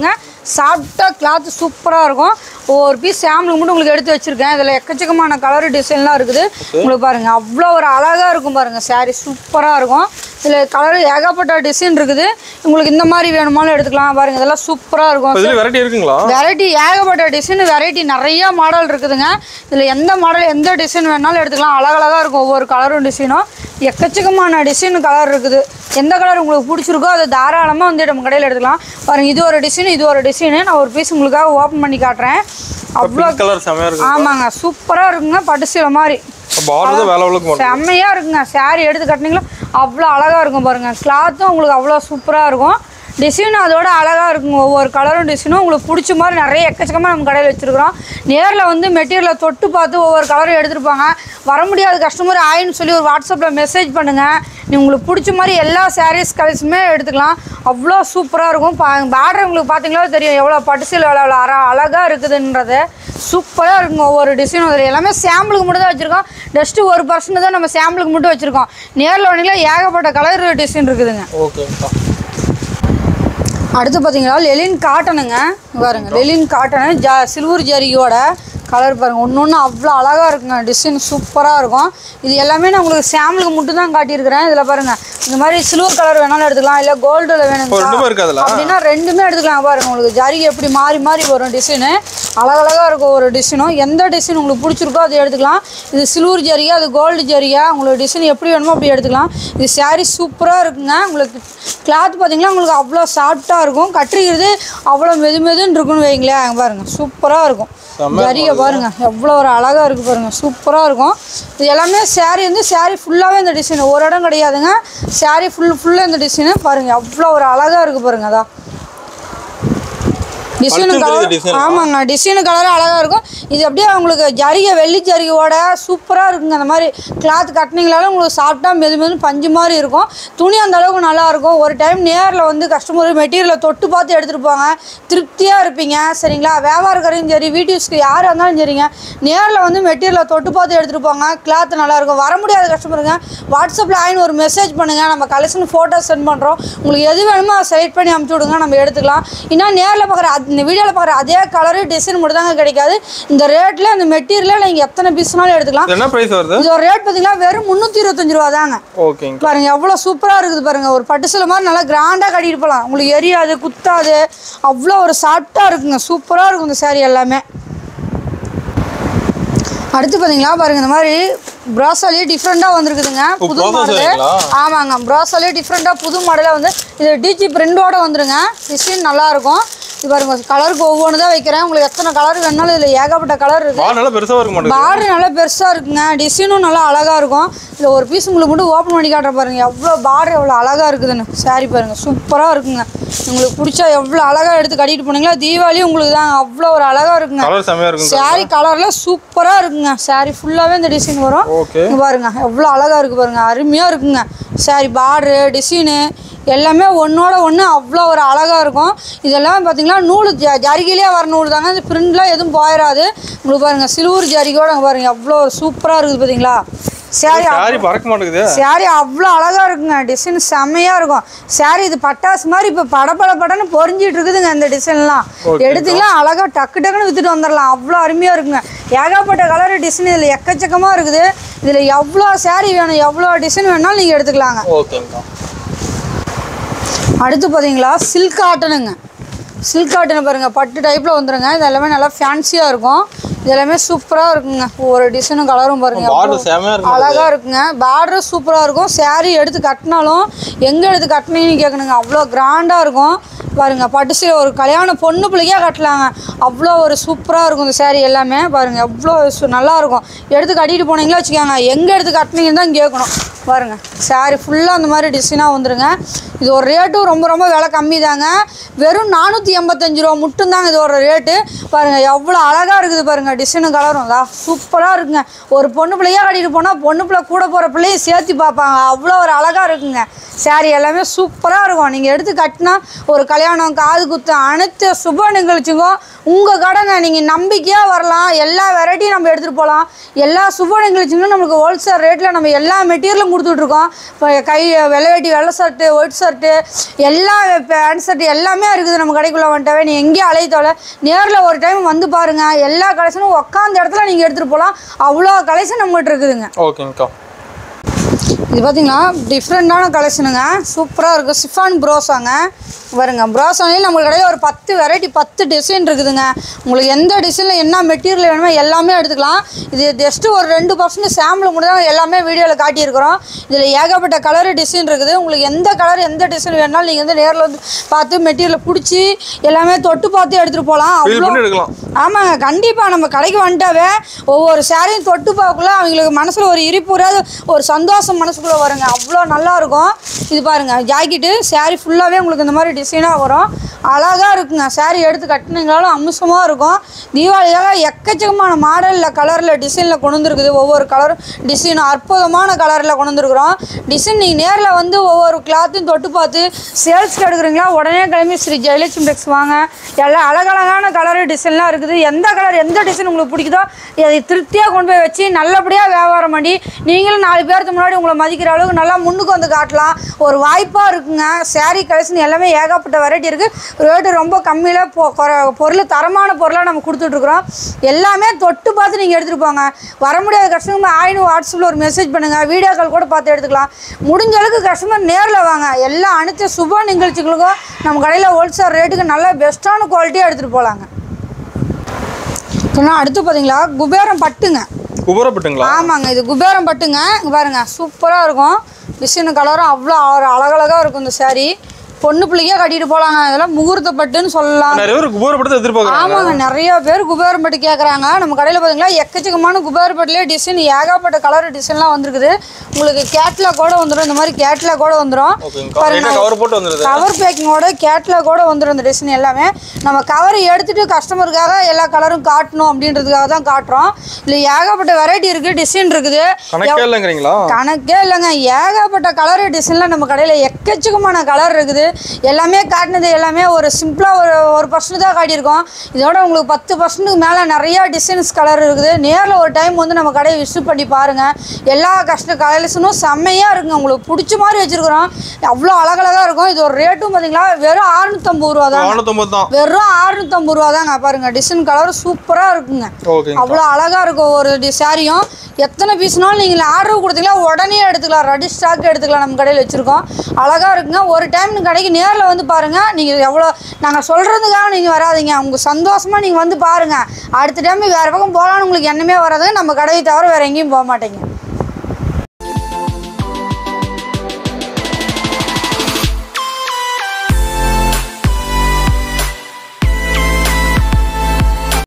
சாஃப்டாக கிளாத் சூப்பராக இருக்கும் ஒவ்வொரு பீஸ் சாம்பிளுக்கு மட்டும் உங்களுக்கு எடுத்து வச்சுருக்கேன் இதில் எக்கச்சக்கமான கலர் டிசைன்லாம் இருக்குது உங்களுக்கு பாருங்கள் அவ்வளோ ஒரு அழகாக இருக்கும் பாருங்கள் saree சூப்பராக இருக்கும் இதில் கலர் ஏகப்பட்ட டிசைன் இருக்குது உங்களுக்கு இந்த மாதிரி வேணுமாலும் எடுத்துக்கலாம் பாருங்கள் இதெல்லாம் சூப்பராக இருக்கும் இதுல வெரைட்டி இருக்குங்களா வெரைட்டி ஏகப்பட்ட டிசைன் வெரைட்டி நிறைய மாடல் இருக்குதுங்க இதில் எந்த மாடல் எந்த டிசைன் வேணாலும் எடுத்துக்கலாம் அழகழகாக இருக்கும் ஒவ்வொரு கலரும் டிசைனும் எக்கச்சக்கமான டிசைன் கலர் இருக்குது எந்த கலர் உங்களுக்கு பிடிச்சிருக்கோ அதை தாராளமாக வந்து நம்ம கடையில் எடுத்துக்கலாம் பாருங்க இது ஒரு டிசைன் இது ஒரு டிசைனு நான் ஒரு பீஸ் உங்களுக்காக ஓப்பன் பண்ணி காட்டுறேன் அவ்வளோ பிங்க் கலர் செமையா இருக்கு ஆமாங்க சூப்பராக இருக்குங்க பட்டு சீலை மாதிரி பார்டர் தான் வேலை உள்ளுக்கு மாட்டோம் செம்மையா இருக்குங்க saree எடுத்து கட்டினீங்களா அவ்வளோ அழகா இருக்கும் பாருங்க கிளாத்தும் உங்களுக்கு அவ்வளோ சூப்பராக இருக்கும் டிசைன் அதோட அழகா இருக்குங்க ஒவ்வொரு கலரும் டிசைனும் உங்களுக்கு பிடிச்ச மாதிரி நிறைய எக்கச்சக்கமாக நம்ம கடையில் வச்சிருக்கிறோம் நேரில் வந்து மெட்டீரியலை தொட்டு பார்த்து ஒவ்வொரு கலரும் எடுத்துருப்பாங்க வர முடியாத கஸ்டமர் ஆயின்னு சொல்லி ஒரு வாட்ஸ்அப்பில் மெசேஜ் பண்ணுங்க நீ உங்களுக்கு பிடிச்ச மாதிரி எல்லா சாரீஸ் கலர்ஸுமே எடுத்துக்கலாம் அவ்வளோ சூப்பராக இருக்கும் பா பார்டர் உங்களுக்கு பார்த்தீங்களா தெரியும் எவ்வளோ பட்டு சீலை எவ்வளோ அழ அழகாக இருக்குதுன்றது சூப்பராக இருக்குங்க ஒவ்வொரு டிசைனும் அதில் எல்லாமே சாம்பிளுக்கு மட்டும் தான் வச்சுருக்கோம் ஜஸ்ட்டு ஒரு பர்சன்ட் தான் நம்ம சாம்பிளுக்கு மட்டும் வச்சுருக்கோம் நேரில் வந்தீங்களா ஏகப்பட்ட கலர் டிசைன் இருக்குதுங்க ஓகேங்கக்கா அடுத்து பார்த்தீங்கன்னா லெலின் காட்டனுங்க இங்க பாருங்க லெலின் காட்டனு ஜா சில்வர் ஜரியோட கலர் பாருங்க ஒன்று ஒன்று அவ்வளோ அழகாக இருக்குங்க டிசைன் சூப்பராக இருக்கும் இது எல்லாமே நான் உங்களுக்கு சாம்பிளுக்கு மட்டும் தான் காட்டியிருக்கிறேன் இதில் பாருங்க இந்த மாதிரி சில்வர் கலர் வேணாலும் எடுத்துக்கலாம் இல்லை கோல்டில் வேணும் ரெண்டுமே இருக்கு அதுல அப்படின்னா ரெண்டுமே எடுத்துக்கலாம் பாருங்க உங்களுக்கு ஜரிகை எப்படி மாறி மாறி வரும் டிசைனு அழகழகாக இருக்கும் ஒரு டிசைனும் எந்த டிசைன் உங்களுக்கு பிடிச்சிருக்கோ அதை எடுத்துக்கலாம் இது சில்வர் ஜரிகை அது கோல்டு ஜரிகை உங்களுக்கு டிசைன் எப்படி வேணுமோ அப்படி எடுத்துக்கலாம் இது saree சூப்பராக இருக்குங்க உங்களுக்கு கிளாத் பார்த்தீங்கன்னா உங்களுக்கு அவ்வளோ சாஃப்டாக இருக்கும் கட்டுறது அவ்வளோ மெது மெதுன்னு இருக்குன்னு வைங்களேன் அங்க பாருங்க சூப்பராக இருக்கும் ஜரிகை பாருங்க எவ்வளோ ஒரு அழகாக இருக்குது பாருங்க சூப்பராக இருக்கும் இது எல்லாமே saree வந்து saree ஃபுல்லாகவே இந்த டிசைன் ஒரு இடம் கிடையாதுங்க saree ஃபுல் ஃபுல்லாக இந்த டிசைனு பாருங்க எவ்வளோ ஒரு அழகாக இருக்குது பாருங்க அதான் டிசைனு பளிச்சுன்னு கலர் தெரியுது design. ஆமாங்க டிசைனு கலர் அழகாக இருக்கும் இது அப்படியே உங்களுக்கு ஜரிகை வெள்ளி ஜரிகையோட சூப்பராக இருக்குங்க அந்த மாதிரி கிளாத் கட்டினீங்களாலும் உங்களுக்கு சாஃப்டாக மெது மெது பஞ்சு மாதிரி இருக்கும் துணி அந்த அளவுக்கு நல்லா இருக்கும் ஒரு டைம் நேரில் வந்து கஸ்டமர் மெட்டீரியலை தொட்டு பார்த்து எடுத்துகிட்டு போங்க திருப்தியாக இருப்பீங்க சரிங்களா வியாபாரக்காரையும் சரி வீட்டு யாராக இருந்தாலும் சரிங்க நேரில் வந்து மெட்டீரியலை தொட்டு பார்த்து எடுத்துகிட்டு போங்க கிளாத் நல்லா இருக்கும் வர முடியாத கஸ்டமருங்க வாட்ஸ்அப்பில் ஆயின் ஒரு மெசேஜ் பண்ணுங்கள் நம்ம கலெக்ஷன் ஃபோட்டோ சென்ட் பண்ணுறோம் உங்களுக்கு எது வேணுமோ அதை செலக்ட் பண்ணி அமுச்சு விடுங்க நம்ம எடுத்துக்கலாம் இன்னும் நேரில் பார்க்குற அது- இந்த வீடியோவில் பார்க்குற அதே கலரு டிசைன் மட்டும் தாங்க கிடைக்காது இந்த ரேட்டில் இந்த மெட்டீரியலில் நீங்கள் எத்தனை பீஸ்னாலும் எடுத்துக்கலாம் இது என்ன பிரைஸ் வருது இது ஒரு ரேட் பார்த்தீங்கன்னா வெறும் முந்நூற்றி இருபத்தஞ்சு ரூபா தாங்க ஓகேங்க பாருங்க எவ்வளோ சூப்பராக இருக்குது பாருங்க ஒரு பட்டு சிலை மாதிரி நல்லா கிராண்டாக கட்டிட்டு போகலாம் உங்களுக்கு எரியாது குத்தாது அவ்வளோ ஒரு சாஃப்டாக இருக்குங்க சூப்பராக இருக்கும் இந்த saree எல்லாமே அடுத்து பார்த்தீங்களா பாருங்க இந்த மாதிரி ப்ராசாலே டிஃப்ரெண்ட்டாக வந்திருக்குதுங்க ஓ, புது bracelet மாடலு ங்களா? ஆமாங்க ப்ராசாலே டிஃப்ரெண்ட்டாக புது மாடலாக வந்து இது டிஜி பிரிண்டோட வந்துருங்க டிசைன் நல்லா இருக்கும் இது பாருங்க கலருக்கு ஒவ்வொன்று தான் வைக்கிறேன் உங்களுக்கு எத்தனை கலர் வேணாலும் இதில் ஏகப்பட்ட கலர் இருக்கு பால் நல்லா பெருசா இருக்க மாட்டேங்குது பார்டர் நல்லா பெருசாக இருக்குங்க டிசைனும் நல்லா அழகாக இருக்கும் இதில் ஒரு பீஸ் உங்களுக்கு மட்டும் ஓப்பன் பண்ணி காட்டுற பாருங்க எவ்வளோ பார்டர் எவ்வளோ அழகாக இருக்குதுன்னு saree பாருங்க சூப்பராக இருக்குங்க உங்களுக்கு பிடிச்சா எவ்வளோ அழகாக எடுத்து கட்டிட்டு போனீங்களா தீபாவளி உங்களுக்கு தான் அவ்வளோ ஒரு அழகாக இருக்குங்க கலர் செமையா இருக்குங்க saree கலரில் சூப்பராக இருக்குங்க saree ஃபுல்லாகவே இந்த டிசைன் வரும் ஓகே இங்க பாருங்க எவ்வளோ அழகாக இருக்குது பாருங்க அருமையாக இருக்குங்க saree பார்டரு டிசைனு எல்லாமே ஒன்றோட ஒன்று அவ்வளோ ஒரு அழகாக இருக்கும் இதெல்லாம் பார்த்தீங்கன்னா நூல் ஜ ஜரிகையிலே வர நூல் தாங்க இந்த பிரிண்ட்லாம் எதுவும் போயிடாது உங்களுக்கு பாருங்க சில்வர் ஜரிகையோட இங்க பாருங்க எவ்வளோ ஒரு சூப்பராக இருக்குது பார்த்தீங்களா saree சாரி பறக்க மாட்டேங்குது saree அவ்வளோ அழகாக இருக்குங்க டிசைன் செம்மையாக இருக்கும் saree இது பட்டாசு மாதிரி இப்போ படபட படன்னு பொறிஞ்சிட்டு இருக்குதுங்க இந்த டிசைன்லாம் Okay. எடுத்தீங்களா அழகாக டக்கு டக்குன்னு வித்துட்டு வந்துடலாம் அவ்வளோ அருமையாக இருக்குங்க ஏகப்பட்ட கலர் டிசைன் இதில் எக்கச்சக்கமாக இருக்குது இதில் எவ்வளோ saree வேணும் எவ்வளோ டிசைன் வேணாலும் நீங்கள் எடுத்துக்கலாங்க ஓகேங்கக்கா அடுத்து பார்த்தீங்களா சில்க் காட்டனுங்க சில்க் காட்டன் பாருங்கள் பட்டு டைப்பில் வந்துருங்க இது எல்லாமே நல்லா ஃபேன்சியாக இருக்கும் இது எல்லாமே சூப்பராக இருக்குங்க ஒவ்வொரு டிசைனும் கலரும் பாருங்க பார்டர் செமையா இருக்கு அழகாக இருக்குங்க பார்டர் சூப்பராக இருக்கும் saree எடுத்து கட்டினாலும் எங்கே எடுத்து கட்டினீங்கன்னு கேட்கணுங்க அவ்வளோ கிராண்டாக இருக்கும் பாருங்க பட்டு சீலை ஒரு கல்யாண பொண்ணு பிள்ளைக்கா கட்டலாங்க அவ்வளோ ஒரு சூப்பராக இருக்கும் இந்த saree எல்லாமே பாருங்க எவ்வளோ சு- நல்லா இருக்கும் எடுத்து கட்டிட்டு போனீங்களா வச்சுக்கோங்க எங்கே எடுத்து கட்டினீங்கன்னு தான் கேட்கணும் பாருங்க saree ஃபுல்லாக அந்த மாதிரி டிசைனாக வந்துருங்க இது ஒரு ரேட்டும் ரொம்ப ரொம்ப விலை கம்மி தாங்க வெறும் நானூற்றி எண்பத்தஞ்சு ரூபா மட்டும்தாங்க இது ஒரு ரேட்டு பாருங்க எவ்வளோ அழகாக இருக்குது பாருங்க டிசைனும் கலரும் அதா சூப்பராக இருக்குங்க ஒரு பொண்ணு பிள்ளையா கட்டிட்டு போனால் பொண்ணு பிள்ளை கூட போகிற பிள்ளையும் சேர்த்து பார்ப்பாங்க அவ்வளோ ஒரு அழகாக இருக்குங்க saree எல்லாமே சூப்பராக இருக்கும் நீங்கள் எடுத்து கட்டினா ஒரு கல்யாணம் கல்யாணம் காது குத்து அனைத்து சுப நிகழ்ச்சிக்கும் உங்கள் கடைங்க நீங்கள் நம்பிக்கையாக வரலாம் எல்லா வெரைட்டியும் நம்ம எடுத்துகிட்டு போகலாம் எல்லா சுப நிகழ்ச்சிங்களும் நம்மளுக்கு ஹோல்சேல் ரேட்டில் நம்ம எல்லா மெட்டீரியலும் கொடுத்துட்ருக்கோம் இப்போ கை வெள்ளை வேட்டி வெள்ளை ஷர்ட்டு ஒயிட் ஷர்ட்டு எல்லா பேண்ட் ஷர்ட் எல்லாமே இருக்குது நம்ம கடைக்குள்ளே வந்துட்டாவே நீ எங்கேயும் அலைய தேவை நேரில் ஒரு டைம் வந்து பாருங்கள் எல்லா கலெக்ஷனும் உட்காந்த இடத்துல நீங்கள் எடுத்துகிட்டு போகலாம் அவ்வளோ கலெக்ஷன் நம்மகிட்ட இருக்குதுங்க ஓகேங்கக்கா இது பார்த்தீங்கன்னா டிஃப்ரெண்ட்டான கலெக்ஷனுங்க சூப்பராக இருக்குது சிஃபான் ப்ரோஸாங்க பாருங்க ப்ரோஸானையும் நம்ம கடையில் ஒரு பத்து வெரைட்டி பத்து டிசைன் இருக்குதுங்க உங்களுக்கு எந்த டிசைனில் என்ன மெட்டீரியல் வேணுமோ எல்லாமே எடுத்துக்கலாம் இது ஜஸ்ட்டு ஒரு ரெண்டு பர்சன்ட் சாம்பிள் மட்டும் தான் எல்லாமே வீடியோவில் காட்டியிருக்கிறோம் இதில் ஏகப்பட்ட கலர் டிசைன் இருக்குது உங்களுக்கு எந்த கலர் எந்த டிசைன் வேணாலும் நீங்கள் வந்து நேரில் வந்து பார்த்து மெட்டீரியலை பிடிச்சி எல்லாமே தொட்டு பார்த்து எடுத்துகிட்டு போகலாம் ஃபீல் அவ்வளோ பண்ணி எடுக்கலாம் ஆமாங்க கண்டிப்பாக நம்ம கடைக்கு வந்துட்டாவே ஒவ்வொரு சாரியும் தொட்டு பார்க்கக்குள்ள அவங்களுக்கு மனசில் ஒரு இருப்புறாது ஒரு சந்தோஷம் மனசுக்குள்ளே வருங்க அவ்வளோ நல்லா இருக்கும் இது பாருங்க ஜாக்கெட்டு saree ஃபுல்லாகவே உங்களுக்கு இந்த மாதிரி டிசைனாக வரும் அழகாக இருக்குங்க saree எடுத்து கட்டினீங்களாலும் அம்சமாக இருக்கும் தீபாவளிக்காக எக்கச்சக்கமான மாடலில் கலரில் டிசைனில் கொண்டு வந்துருக்குது ஒவ்வொரு கலரும் டிசைனும் அற்புதமான கலரில் கொண்டு வந்துருக்குறோம் டிசைன் நீங்கள் நேரில் வந்து ஒவ்வொரு கிளாத்தையும் தொட்டு பார்த்து சேல்ஸ்க்கு எடுக்குறீங்களா உடனே கிளம்பி ஸ்ரீ ஜெயலட்சுமி டெக்ஸ் வாங்க எல்லாம் அழகழகான கலர் டிசைன்லாம் இருக்குது எந்த கலர் எந்த டிசைன் உங்களுக்கு பிடிக்குதோ அதை திருப்தியாக கொண்டு போய் வச்சு நல்லபடியாக வியாபாரம் பண்ணி நீங்களும் நாலு பேருக்கு முன்னாடி உங்களை மதிக்கிற அளவுக்கு நல்லா முன்னுக்கு வந்து காட்டலாம் ஒரு வாய்ப்பாக இருக்குங்க saree கலெக்ஷன் எல்லாமே ஏகப்பட்ட வெரைட்டி இருக்குது ரேட்டு ரொம்ப கம்மியில் பொ குற- பொருள் தரமான பொருளாக நம்ம கொடுத்துட்ருக்குறோம் எல்லாமே தொட்டு பார்த்து நீங்கள் எடுத்துகிட்டு போங்க வர முடியாத கஸ்டமர் ஆயினும் வாட்ஸ்அப்பில் ஒரு மெசேஜ் பண்ணுங்கள் வீடியோ கால் கூட பார்த்து எடுத்துக்கலாம் முடிஞ்ச அளவுக்கு கஸ்டமர் நேரில் வாங்க எல்லா அனைத்து சுப நிகழ்ச்சிகளுக்கும் நம்ம கடையில் ஹோல்சேல் ரேட்டுக்கு நல்ல பெஸ்ட்டான குவாலிட்டியாக எடுத்துகிட்டு போகலாங்க சொன்னால் அடுத்து பார்த்தீங்களா குபேரம் பட்டுங்க குபரப்பட்டுங்களா ஆமாங்க இது குபேரம் பட்டுங்க இங்க பாருங்க சூப்பராக இருக்கும் டிசைனு கலரும் அவ்வளோ அழகழகாக இருக்கும் இந்த saree பொண்ணு பிள்ளைக்கே கட்டிட்டு போகலாங்க இதெல்லாம் முகூர்த்த பட்டுன்னு சொல்லலாம் நிறைய பேர் குபரப்பட்டு எதிர்பார்க்குறாங்க ஆமாங்க நிறைய பேர் குபேரம் பட்டு கேட்குறாங்க நம்ம கடையில் பார்த்தீங்களா எக்கச்சக்கமான குபேரம் பட்டுலேயே டிசைன் ஏகப்பட்ட கலர் டிசைன்லாம் வந்திருக்குது உங்களுக்கு கேட்லாக் கூட வந்துடும் இந்த மாதிரி கேட்லாக் கூட வந்துடும் ஓகேங்கக்கா லைட்டாக கவர் போட்டு வந்துடுது கவர் பேக்கிங்கோட கேட்லாக் கூட வந்துடும் இந்த டிசைன் எல்லாமே நம்ம கவர் எடுத்துட்டு கஸ்டமருக்காக எல்லா கலரும் காட்டணும் அப்படின்றதுக்காக தான் காட்டுறோம் இதில் ஏகப்பட்ட வெரைட்டி இருக்குது டிசைன் இருக்குது கணக்கே இல்லைங்கிறீங்களா கணக்கே இல்லைங்க ஏகப்பட்ட கலர் டிசைன்லாம் நம்ம கடையில் எக்கச்சக்கமான கலர் இருக்குது எல்லாமே காட்டினது எல்லாமே ஒரு சிம்பிளாக ஒரு ஒரு பர்சன்ட் தான் காட்டியிருக்கோம் இதோட உங்களுக்கு பத்து பர்சன்ட்டுக்கு மேலே நிறையா டிசைன்ஸ் கலர் இருக்குது நேரில் ஒரு டைம் வந்து நம்ம கடையை விசிட் பண்ணி பாருங்கள் எல்லா கஷ்ட கலெக்ஷனும் செம்மையாக இருக்குங்க உங்களுக்கு பிடிச்ச மாதிரி வச்சுருக்குறோம் அவ்வளோ அழகழகாக இருக்கும் இது ஒரு ரேட்டும் பார்த்தீங்களா வெறும் அறுநூத்தம்பது ரூபா தான் நானூற்றம்பது தான் வெறும் அறுநூத்தம்பது ரூபா தாங்க பாருங்க டிசைன் கலர் சூப்பராக இருக்குங்க ஓகேங்க அவ்வளோ அழகாக இருக்கும் ஒரு டி சாரியும் எத்தனை பீஸ்னாலும் நீங்கள் ஆர்டர் கொடுத்தீங்களா உடனே எடுத்துக்கலாம் ரெடி ஸ்டாக் எடுத்துக்கலாம் நம்ம கடையில் வச்சுருக்கோம் அழகாக இருக்குங்க ஒரு டைம் கடைக்கு நேரில் வந்து பாருங்கள் நீங்கள் எவ்வளோ நாங்கள் சொல்கிறதுக்காக நீங்கள் வராதீங்க உங்கள் சந்தோஷமாக நீங்கள் வந்து பாருங்கள் அடுத்த டைம் வேறு பக்கம் போகலான்னு உங்களுக்கு எண்ணமே வராது நம்ம கடையை தவிர வேறு எங்கேயும் போக மாட்டீங்க